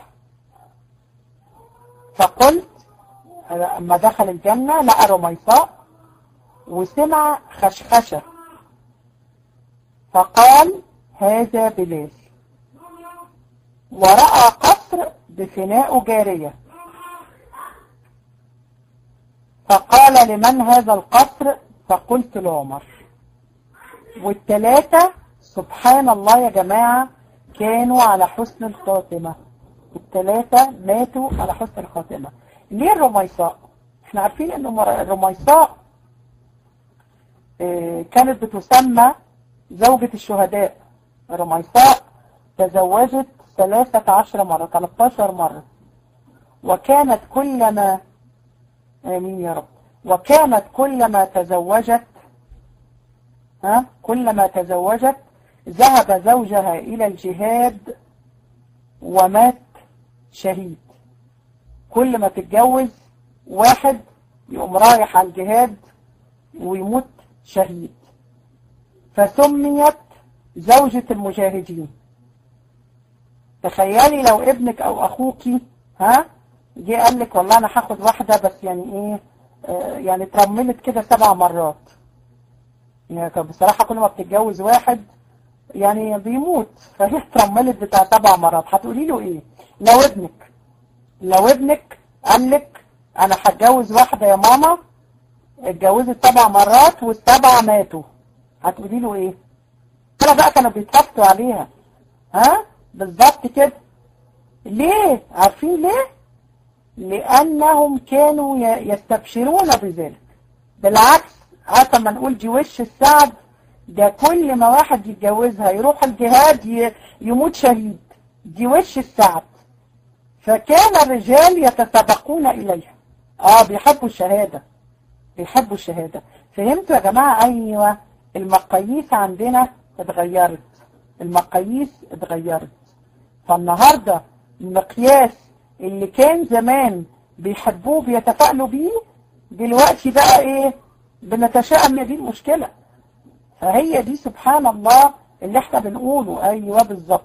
فقلت أما دخل الجنة لقى رميساء وسمع خشخشة فقال هذا بلال ورأى قصر بفناء جارية فقال لمن هذا القصر فقلت لعمر والثلاثة سبحان الله يا جماعة كانوا على حسن الخاتمة الثلاثة ماتوا على حسن الخاتمة ليه الرميصاء احنا عارفين ان الرميصاء اه كانت بتسمى زوجة الشهداء الرميصاء تزوجت ثلاثة عشر مرة 13 مرة وكانت كلما آمين يا رب وكانت كلما تزوجت ها كلما تزوجت ذهب زوجها إلى الجهاد ومات شهيد كل ما تتجوز واحد يقوم رايح على الجهاد ويموت شهيد فسميت زوجة المجاهدين تخيلي لو ابنك او اخوكي ها جه قال لك والله انا هاخد واحده بس يعني ايه آه يعني اترملت كده سبع مرات يعني بصراحه كل ما بتتجوز واحد يعني بيموت فهي اترملت بتاع سبع مرات هتقولي له ايه لو ابنك لو ابنك قال لك انا هتجوز واحده يا ماما اتجوزت سبع مرات والسبعه ماتوا هتقولي له ايه انا بقى كانوا بيتحطوا عليها ها بالظبط كده ليه عارفين ليه لانهم كانوا يستبشرون بذلك بالعكس عارفه ما نقول دي وش السعد ده كل ما واحد يتجوزها يروح الجهاد يموت شهيد دي وش السعد فكان الرجال يتسابقون اليها اه بيحبوا الشهادة بيحبوا الشهادة فهمتوا يا جماعة ايوه المقاييس عندنا اتغيرت المقاييس اتغيرت فالنهاردة المقياس اللي كان زمان بيحبوه بيتفائلوا بيه دلوقتي بقى ايه بنتشائم دي المشكلة فهي دي سبحان الله اللي احنا بنقوله ايوه بالظبط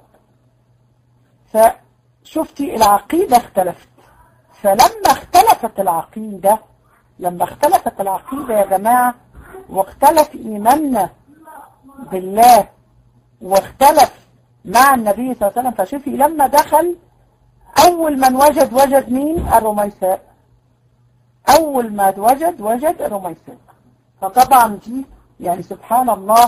فشفتي العقيدة اختلفت فلما اختلفت العقيدة لما اختلفت العقيدة يا جماعة واختلف ايماننا بالله واختلف مع النبي صلى الله عليه وسلم فشوفي لما دخل أول من وجد وجد مين الرميساء أول ما وجد وجد الرميساء فطبعا دي يعني سبحان الله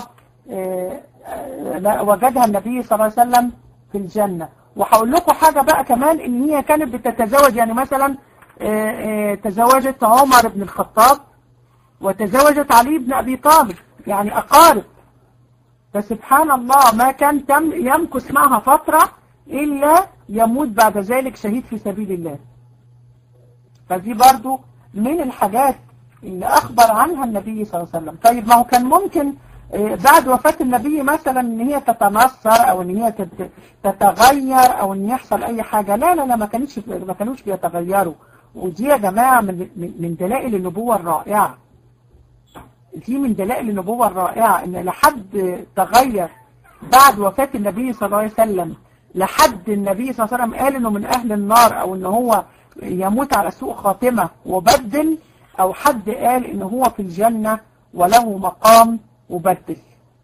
وجدها النبي صلى الله عليه وسلم في الجنة وهقول لكم حاجة بقى كمان ان هي كانت بتتزوج يعني مثلا تزوجت عمر بن الخطاب وتزوجت علي بن أبي طالب يعني أقارب فسبحان الله ما كان تم يمكث معها فترة إلا يموت بعد ذلك شهيد في سبيل الله فدي برضو من الحاجات اللي أخبر عنها النبي صلى الله عليه وسلم طيب ما هو كان ممكن بعد وفاة النبي مثلا ان هي تتنصر او ان هي تتغير او ان يحصل اي حاجة لا لا لا ما كانتش ما كانوش بيتغيروا ودي يا جماعة من من دلائل النبوة الرائعة دي من دلائل النبوة الرائعة ان لحد تغير بعد وفاة النبي صلى الله عليه وسلم لحد النبي صلى الله عليه وسلم قال انه من اهل النار او ان هو يموت على سوء خاتمة وبدل او حد قال ان هو في الجنة وله مقام وبدل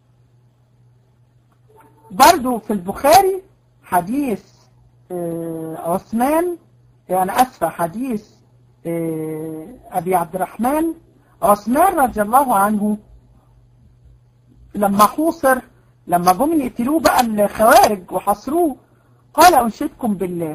برضو في البخاري حديث عثمان يعني اسفة حديث أبي عبد الرحمن عثمان رضي الله عنه لما حوصر لما جم يقتلوه بقى الخوارج وحصروه قال أنشدكم بالله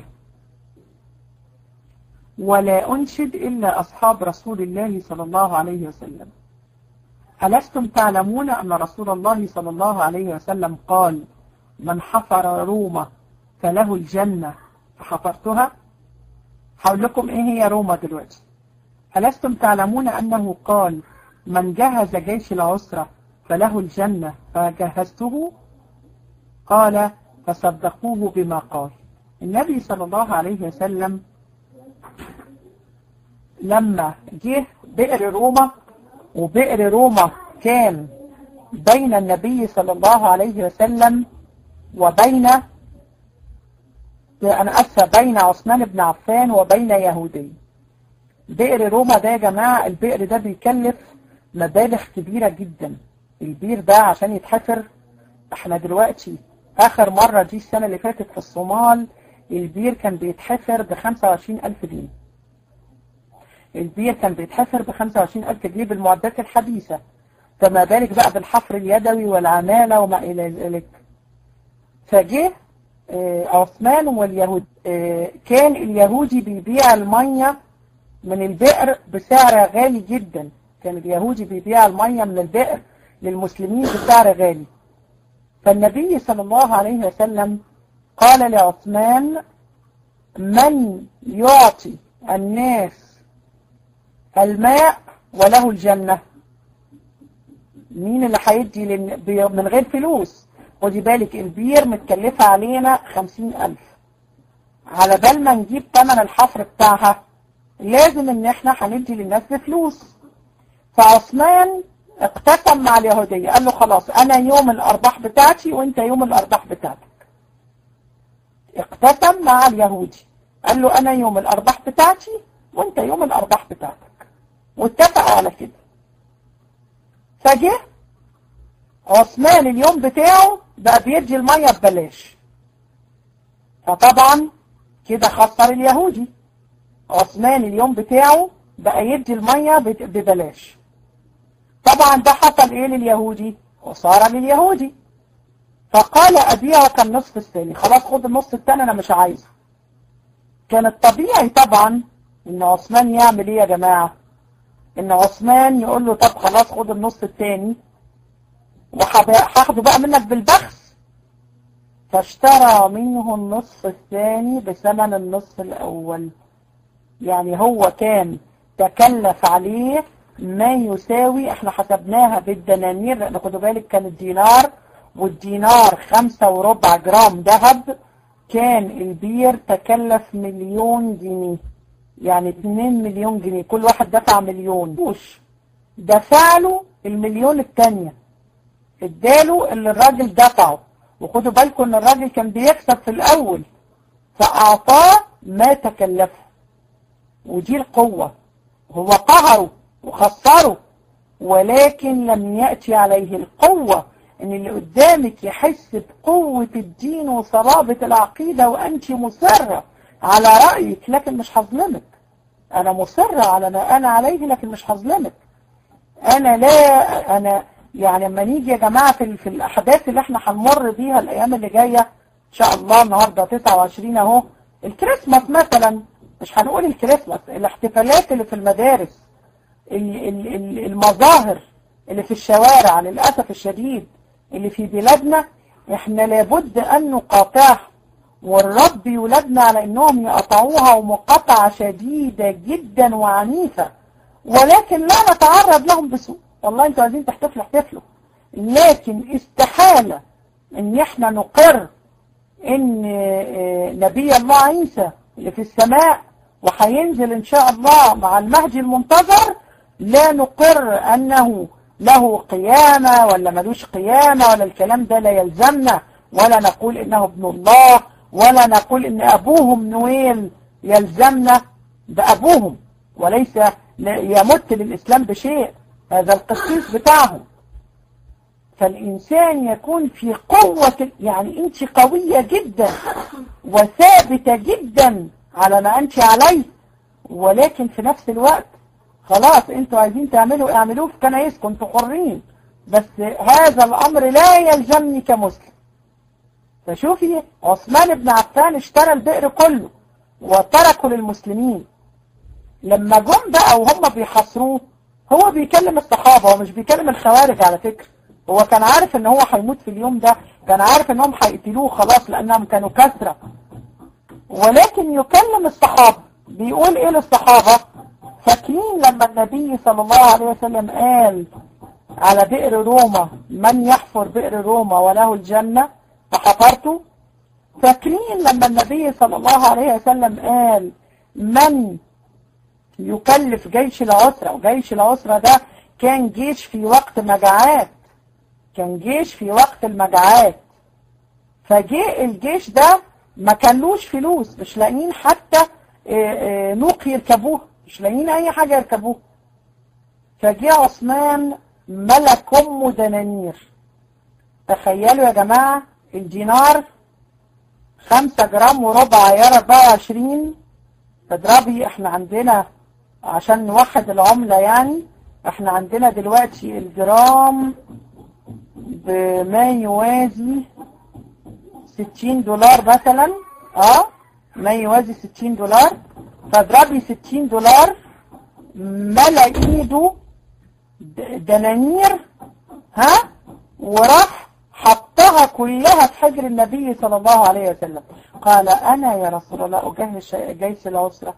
ولا أنشد إلا أصحاب رسول الله صلى الله عليه وسلم ألستم تعلمون أن رسول الله صلى الله عليه وسلم قال من حفر روما فله الجنة فحفرتها هقول لكم إيه هي روما دلوقتي ألستم تعلمون أنه قال من جهز جيش العسرة فله الجنة فجهزته قال فصدقوه بما قال النبي صلى الله عليه وسلم لما جه بئر روما وبئر روما كان بين النبي صلى الله عليه وسلم وبين أنا أسفة بين عثمان بن عفان وبين يهودي بئر روما ده يا جماعة البئر ده بيكلف مبالغ كبيرة جدا البير ده عشان يتحفر احنا دلوقتي اخر مرة دي السنة اللي فاتت في الصومال البير كان بيتحفر ب 25 ألف جنيه البير كان بيتحفر ب 25 ألف جنيه بالمعدات الحديثة فما بالك بقى بالحفر اليدوي والعمالة وما إلى ذلك فجه عثمان واليهود كان اليهودي بيبيع المية من البئر بسعر غالي جدا كان اليهودي بيبيع المية من البئر للمسلمين بسعر غالي فالنبي صلى الله عليه وسلم قال لعثمان من يعطي الناس الماء وله الجنة مين اللي هيدي من غير فلوس خدي بالك البير متكلفة علينا خمسين ألف على بال ما نجيب ثمن الحفر بتاعها لازم ان احنا هندي للناس بفلوس فعثمان اقتسم مع اليهودية قال له خلاص انا يوم الارباح بتاعتي وانت يوم الارباح بتاعتك اقتسم مع اليهودي قال له انا يوم الارباح بتاعتي وانت يوم الارباح بتاعتك واتفقوا على كده فجه عثمان اليوم بتاعه بقى بيدي المية ببلاش فطبعا كده خسر اليهودي عثمان اليوم بتاعه بقى يدي المية ببلاش طبعا ده حصل ايه لليهودي وصار لليهودي فقال ابيعه كالنصف الثاني خلاص خد النص الثاني انا مش عايزه كان الطبيعي طبعا ان عثمان يعمل ايه يا جماعة ان عثمان يقول له طب خلاص خد النص الثاني وهاخده بقى منك بالبخس فاشترى منه النصف الثاني بثمن النصف الاول يعني هو كان تكلف عليه ما يساوي احنا حسبناها بالدنانير لان خدوا بالك كان الدينار والدينار خمسة وربع جرام ذهب كان البير تكلف مليون جنيه يعني 2 مليون جنيه كل واحد دفع مليون وش دفع له المليون التانية اداله اللي الراجل دفعه وخدوا بالكم ان الراجل كان بيكسب في الاول فاعطاه ما تكلفه ودي القوة هو قهره وخسره ولكن لم يأتي عليه القوة ان اللي قدامك يحس بقوة الدين وصلابة العقيدة وانت مصرة على رأيك لكن مش هظلمك انا مصرة على ما انا عليه لكن مش هظلمك انا لا انا يعني لما نيجي يا جماعة في, في الاحداث اللي احنا هنمر بيها الايام اللي جاية ان شاء الله النهاردة 29 اهو الكريسماس مثلا مش هنقول الكريسماس الاحتفالات اللي في المدارس المظاهر اللي في الشوارع للأسف الشديد اللي في بلادنا احنا لابد ان نقاطعها والرب يولدنا على انهم يقطعوها ومقاطعة شديدة جدا وعنيفة ولكن لا نتعرض لهم بسوء والله انتوا عايزين تحتفلوا احتفلوا لكن استحالة ان احنا نقر ان نبي الله عيسى اللي في السماء وهينزل ان شاء الله مع المهدي المنتظر لا نقر انه له قيامة ولا ملوش قيامة ولا الكلام ده لا يلزمنا ولا نقول انه ابن الله ولا نقول ان ابوهم نويل يلزمنا بابوهم وليس يمت للاسلام بشيء هذا القسيس بتاعهم فالإنسان يكون في قوة يعني أنت قوية جدا وثابتة جدا على ما أنت عليه ولكن في نفس الوقت خلاص انتوا عايزين تعملوا اعملوه في كنايسكم انتوا حرين بس هذا الامر لا يلزمني كمسلم فشوفي عثمان بن عفان اشترى البئر كله وتركه للمسلمين لما جم بقى وهم بيحاصروه هو بيكلم الصحابة هو مش بيكلم الخوارج على فكرة هو كان عارف ان هو هيموت في اليوم ده كان عارف انهم هيقتلوه خلاص لانهم كانوا كثرة ولكن يكلم الصحابة بيقول ايه للصحابة فاكرين لما النبي صلى الله عليه وسلم قال على بئر روما من يحفر بئر روما وله الجنة فحفرته فاكرين لما النبي صلى الله عليه وسلم قال من يكلف جيش العسرة وجيش العسرة ده كان جيش في وقت مجاعات كان جيش في وقت المجاعات فجاء الجيش ده ما كانلوش فلوس مش لاقيين حتى نوق يركبوه مش لاقيين اي حاجة يركبوه فجاء عثمان ملك امه دنانير تخيلوا يا جماعة الدينار خمسة جرام وربع عيار 24 تضربي احنا عندنا عشان نوحد العملة يعني احنا عندنا دلوقتي الجرام بما يوازي 60 دولار مثلا اه ما يوازي 60 دولار فاضربي 60 دولار ملا ايده دنانير ها وراح حطها كلها في حجر النبي صلى الله عليه وسلم قال انا يا رسول الله اجهز جيش العسره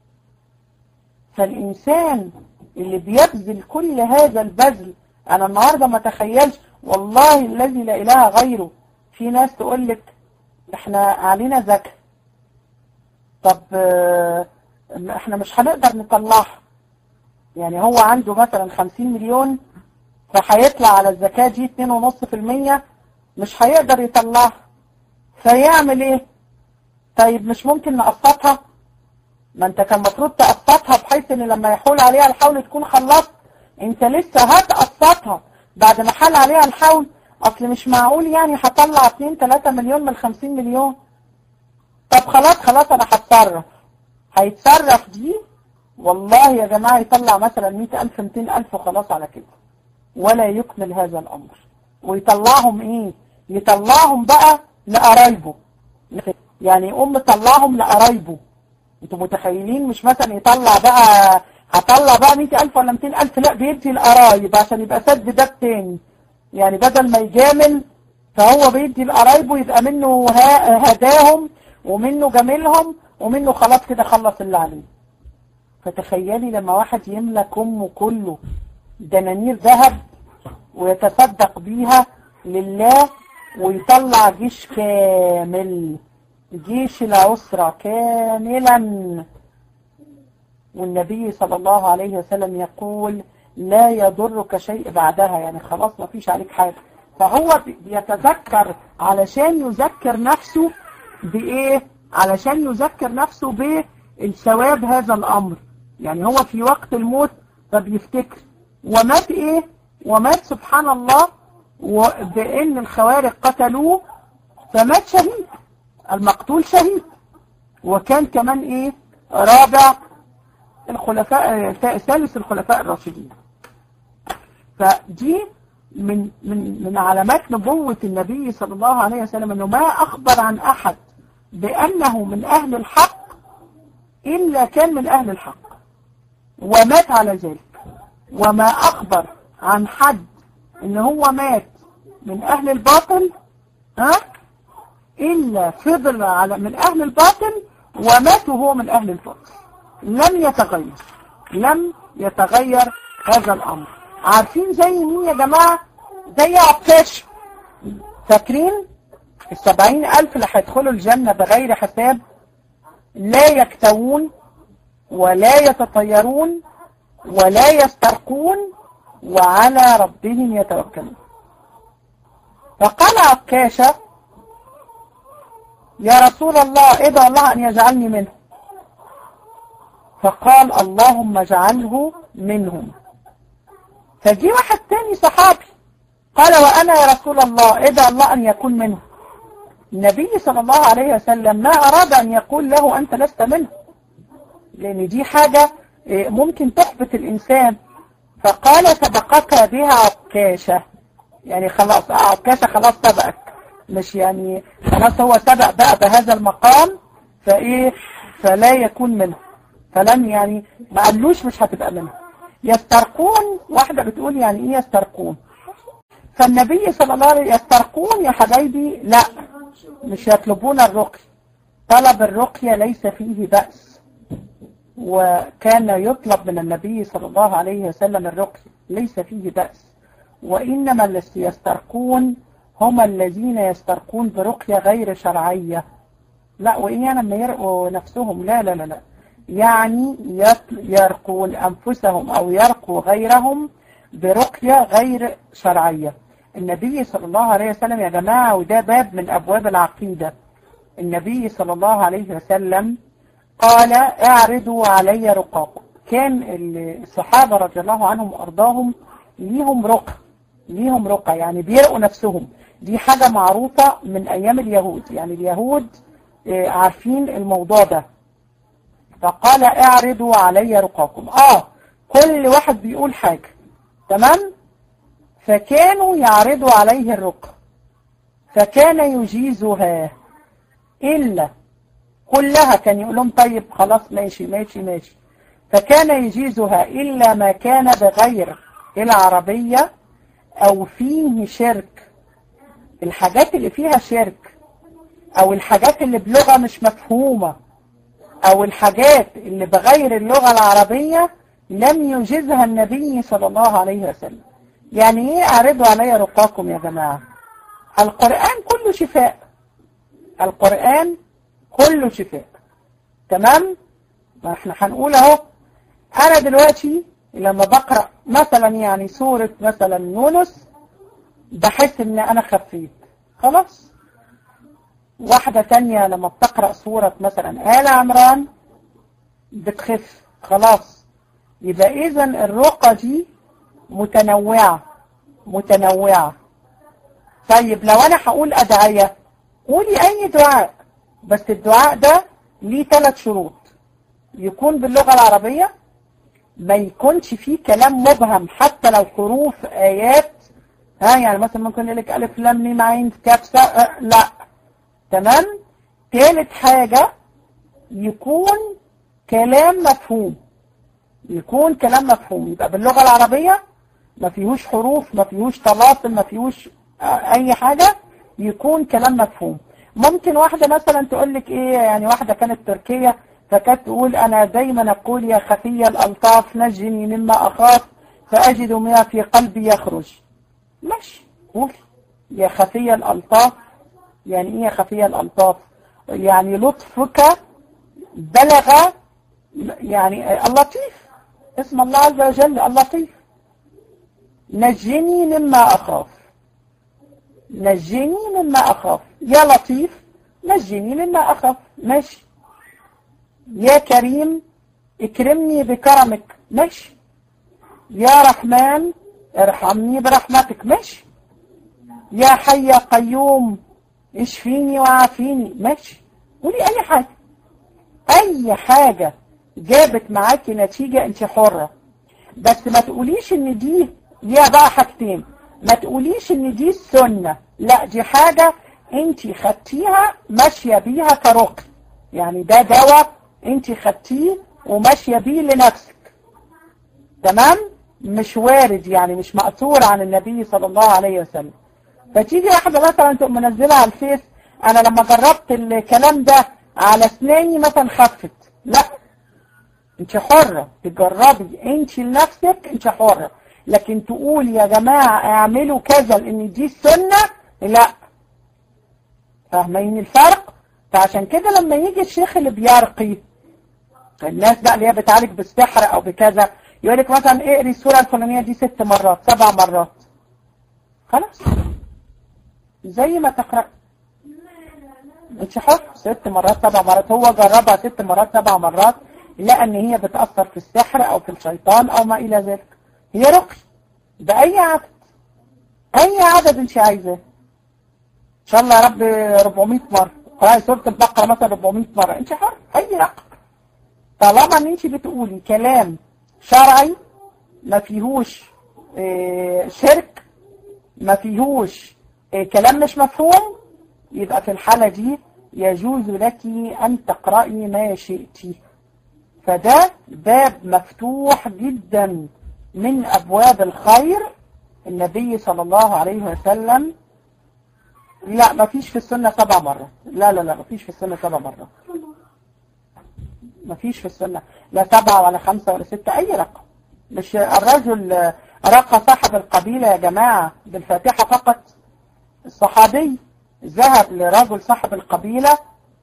فالإنسان اللي بيبذل كل هذا البذل أنا النهاردة ما تخيلش والله الذي لا إله غيره في ناس تقول لك احنا علينا زكاة طب احنا مش هنقدر نطلعها يعني هو عنده مثلا 50 مليون فهيطلع على الزكاة دي 2.5% مش هيقدر يطلعها فيعمل ايه طيب مش ممكن نقسطها ما انت كان المفروض تقسطها بحيث ان لما يحول عليها الحول تكون خلصت انت لسه هتقسطها بعد ما حال عليها الحول اصل مش معقول يعني هطلع 2 3 مليون من 50 مليون طب خلاص خلاص انا هتصرف هيتصرف دي والله يا جماعة يطلع مثلا 100000 200000 وخلاص على كده ولا يكمل هذا الامر ويطلعهم ايه يطلعهم بقى لقرايبه يعني يقوم مطلعهم لقرايبه انتوا متخيلين مش مثلا يطلع بقى هطلع بقى 100000 ولا 200000 لا بيدي القرايب عشان يبقى سد ده التاني يعني بدل ما يجامل فهو بيدي لقرايبه يبقى منه هداهم ومنه جاملهم ومنه خلاص كده خلص اللي عليه فتخيلي لما واحد يملك امه كله دنانير ذهب ويتصدق بيها لله ويطلع جيش كامل جيش العسرة كاملا والنبي صلى الله عليه وسلم يقول لا يضرك شيء بعدها يعني خلاص ما فيش عليك حاجة فهو بيتذكر علشان يذكر نفسه بإيه علشان يذكر نفسه بالثواب هذا الأمر يعني هو في وقت الموت فبيفتكر ومات إيه ومات سبحان الله بأن الخوارق قتلوه فمات شهيد المقتول شهيد وكان كمان ايه رابع الخلفاء ثالث الخلفاء الراشدين فدي من من من علامات نبوة النبي صلى الله عليه وسلم انه ما اخبر عن احد بانه من اهل الحق الا كان من اهل الحق ومات على ذلك وما اخبر عن حد ان هو مات من اهل الباطل ها إلا فضل على من أهل الباطل ومات وهو من أهل الباطل لم يتغير لم يتغير هذا الأمر عارفين زي مين يا جماعة زي عكاش فاكرين السبعين ألف اللي هيدخلوا الجنة بغير حساب لا يكتوون ولا يتطيرون ولا يسترقون وعلى ربهم يتوكلون فقال عكاشة يا رسول الله ادعو الله أن يجعلني منه فقال اللهم اجعله منهم فجي واحد تاني صحابي قال وأنا يا رسول الله ادعو الله أن يكون منه النبي صلى الله عليه وسلم ما أراد أن يقول له أنت لست منه لان دي حاجة ممكن تحبط الانسان فقال سبقك بها عكاشة يعني خلاص عكاشة خلاص سبقك مش يعني خلاص هو سبق بقى بهذا المقام فايه فلا يكون منه فلم يعني ما قالوش مش هتبقى منه يسترقون واحدة بتقول يعني ايه يسترقون فالنبي صلى الله عليه وسلم يسترقون يا حبايبي لا مش يطلبون الرقي طلب الرقية ليس فيه بأس وكان يطلب من النبي صلى الله عليه وسلم الرقي ليس فيه بأس وإنما الذين يسترقون هم الذين يسترقون برقية غير شرعية لا وإيه لما يرقوا نفسهم لا لا لا لا يعني يرقون أنفسهم أو يرقوا غيرهم برقية غير شرعية النبي صلى الله عليه وسلم يا جماعة وده باب من أبواب العقيدة النبي صلى الله عليه وسلم قال اعرضوا علي رقاكم كان الصحابة رضي الله عنهم وأرضاهم ليهم رقى ليهم رقى يعني بيرقوا نفسهم دي حاجة معروفة من أيام اليهود يعني اليهود عارفين الموضوع ده فقال اعرضوا علي رقاكم اه كل واحد بيقول حاجة تمام فكانوا يعرضوا عليه الرقى فكان يجيزها إلا كلها كان يقول لهم طيب خلاص ماشي ماشي ماشي فكان يجيزها إلا ما كان بغير العربية أو فيه شرك الحاجات اللي فيها شرك أو الحاجات اللي بلغة مش مفهومة أو الحاجات اللي بغير اللغة العربية لم يجزها النبي صلى الله عليه وسلم يعني ايه اعرضوا علي رقاكم يا جماعة القرآن كله شفاء القرآن كله شفاء تمام ما احنا هنقول اهو انا دلوقتي لما بقرأ مثلا يعني سورة مثلا يونس بحس ان انا خفيت خلاص واحدة تانية لما بتقرأ سورة مثلا آل عمران بتخف خلاص يبقى اذا الرقى دي متنوعة متنوعة طيب لو انا هقول ادعية قولي اي دعاء بس الدعاء ده ليه ثلاث شروط يكون باللغة العربية ما يكونش فيه كلام مبهم حتى لو حروف ايات ها يعني مثلا ممكن يقول لك الف لام ميم عين كاف أه لا تمام ثالث حاجة يكون كلام مفهوم يكون كلام مفهوم يبقى باللغة العربية ما فيهوش حروف ما فيهوش طلاسم ما فيهوش اي حاجة يكون كلام مفهوم ممكن واحدة مثلا تقول لك ايه يعني واحدة كانت تركية فكانت تقول انا دايما اقول يا خفي الالطاف نجني مما اخاف فاجد ما في قلبي يخرج ماشي قول يا خفي الالطاف يعني ايه يا خفي الالطاف يعني لطفك بلغ يعني اللطيف اسم الله عز وجل اللطيف نجني مما أخاف نجني مما أخاف يا لطيف نجني مما أخاف ماشي يا كريم اكرمني بكرمك ماشي يا رحمن ارحمني برحمتك ماشي يا حي يا قيوم اشفيني وعافيني ماشي قولي اي حاجة اي حاجة جابت معاكي نتيجة انت حرة بس ما تقوليش ان دي ليها بقى حاجتين ما تقوليش ان دي السنة لا دي حاجة انت خدتيها ماشية بيها كرقي يعني ده دواء انت خدتيه وماشية بيه لنفسك تمام مش وارد يعني مش مأثور عن النبي صلى الله عليه وسلم فتيجي واحدة مثلا تقوم منزلها على الفيس انا لما جربت الكلام ده على اسناني مثلا خفت لا انت حرة تجربي انت لنفسك انت حرة لكن تقول يا جماعة اعملوا كذا لان دي السنة لا فاهمين الفرق فعشان كده لما يجي الشيخ اللي بيرقي الناس بقى اللي هي بتعالج بالسحر او بكذا يقول لك مثلا اقري السورة الفلانية دي ست مرات سبع مرات خلاص زي ما تقرأ انت حر ست مرات سبع مرات هو جربها ست مرات سبع مرات لقى ان هي بتأثر في السحر او في الشيطان او ما الى ذلك هي رقي بأي عدد اي عدد انت عايزاه ان شاء الله يا رب 400 مرة قرأي سورة البقرة مثلا 400 مرة انت حر اي رقم طالما ان انت بتقولي كلام شرعي ما فيهوش اه شرك ما فيهوش اه كلام مش مفهوم يبقى في الحالة دي يجوز لك أن تقرأي ما شئت فده باب مفتوح جدا من أبواب الخير النبي صلى الله عليه وسلم لا ما فيش في السنة سبع مرات لا لا لا ما فيش في السنة سبع مرات ما فيش في السنة لا سبعة ولا خمسة ولا ستة أي رقم مش الرجل رقى صاحب القبيلة يا جماعة بالفاتحة فقط الصحابي ذهب لرجل صاحب القبيلة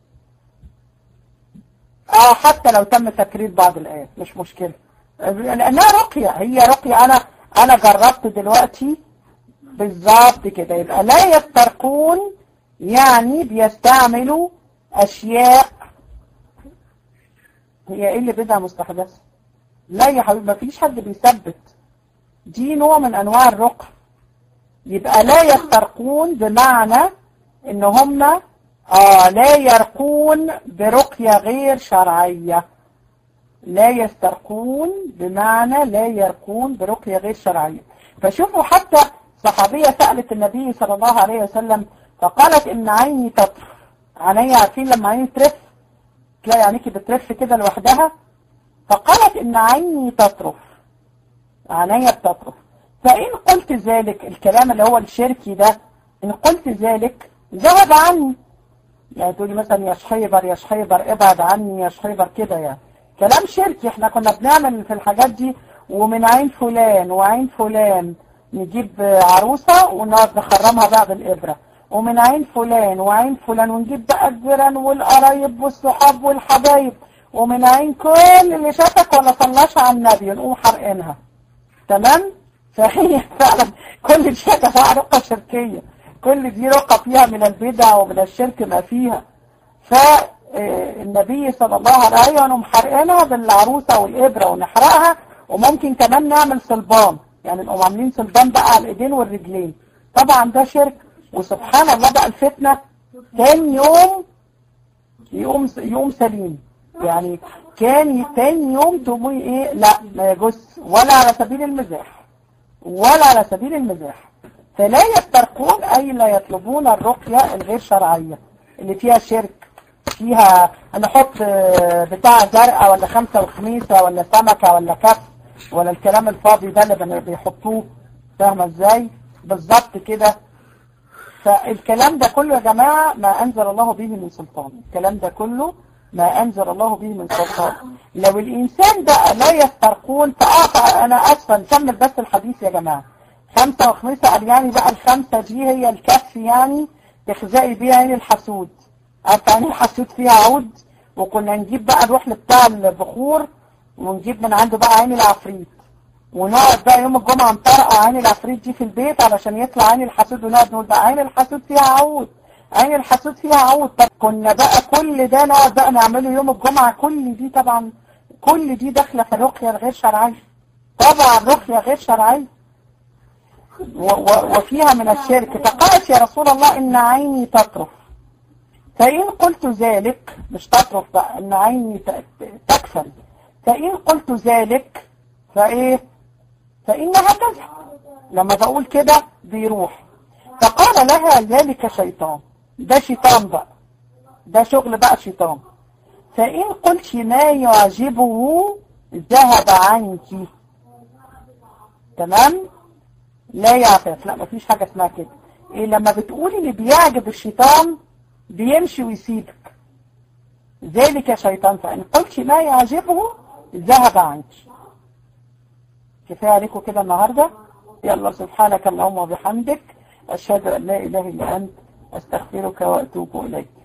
اه حتى لو تم تكرير بعض الآيات مش مشكلة لأنها رقية هي رقية أنا أنا جربت دلوقتي بالظبط كده يبقى لا يسترقون يعني بيستعملوا أشياء هي إيه اللي بدها مستحدثة لا يا حبيبي ما فيش حد بيثبت دي نوع من أنواع الرقى يبقى لا يسترقون بمعنى ان هم آه لا يرقون برقية غير شرعية لا يسترقون بمعنى لا يرقون برقية غير شرعية فشوفوا حتى صحابية سألت النبي صلى الله عليه وسلم فقالت ان عيني تطرف عيني عارفين لما عيني ترف تلاقي عينيكي بترف كده لوحدها فقالت ان عيني تطرف عيني بتطرف فإن قلت ذلك الكلام اللي هو الشركي ده إن قلت ذلك ذهب عني يعني تقولي مثلا يا شحيبر يا شحيبر ابعد عني يا شحيبر كده يعني كلام شركي احنا كنا بنعمل في الحاجات دي ومن عين فلان وعين فلان نجيب عروسة ونقعد نخرمها بقى بالإبرة ومن عين فلان وعين فلان ونجيب بقى الجيران والقرايب والصحاب والحبايب ومن عين كل اللي شافك ولا صلاش على النبي ونقوم حرقينها تمام فهي فعلا كل دي فيها رقة شركية كل دي رقة فيها من البدع ومن الشرك ما فيها فالنبي صلى الله عليه وسلم محرقينها بالعروسة والإبرة ونحرقها وممكن كمان نعمل صلبان يعني نقوم عاملين صلبان بقى على الإيدين والرجلين طبعا ده شرك وسبحان الله بقى الفتنة تاني يوم يقوم يوم سليم يعني كان تاني يوم تقومي ايه لا ما يجوز ولا على سبيل المزاح ولا على سبيل المزاح فلا يسترقون أي لا يطلبون الرقية الغير شرعية اللي فيها شرك فيها نحط بتاع زرقاء ولا خمسة وخميسة ولا سمكة ولا كف ولا الكلام الفاضي ده اللي بيحطوه فاهمة ازاي بالظبط كده فالكلام ده كله يا جماعة ما أنزل الله به من سلطان الكلام ده كله ما أنزل الله به من سلطان لو الإنسان ده لا يسترقون فأعطى أنا أسفا نكمل بس الحديث يا جماعة خمسة وخمسة قال يعني بقى الخمسة دي هي الكف يعني تخزقي بيها عين الحسود عارفة عين الحسود فيها عود وكنا نجيب بقى نروح لبتاع البخور ونجيب من عنده بقى عين العفريت ونقعد بقى يوم الجمعة نطرقع عين العفريت دي في البيت علشان يطلع عين الحسود ونقعد نقول بقى عين الحسود فيها عود عين الحسود فيها عود طب كنا بقى كل ده نقعد بقى نعمله يوم الجمعة كل دي طبعا كل دي داخلة في الرقية الغير شرعية طبعا رقية غير شرعية وفيها من الشرك فقالت يا رسول الله إن عيني تطرف فإن قلت ذلك مش تطرف بقى إن عيني تكفل فإن قلت ذلك فإيه فإنها تذهب لما بقول كده بيروح فقال لها ذلك شيطان ده شيطان بقى ده شغل بقى شيطان فإن قلت ما يعجبه ذهب عنك تمام لا يعترف لا مفيش حاجة اسمها كده إيه لما بتقولي اللي بيعجب الشيطان بيمشي ويسيبك ذلك شيطان فإن قلت ما يعجبه ذهب عنك كفاية عليكم كده النهاردة يلا سبحانك اللهم وبحمدك أشهد أن لا إله إلا أنت أستغفرك وأتوب إليك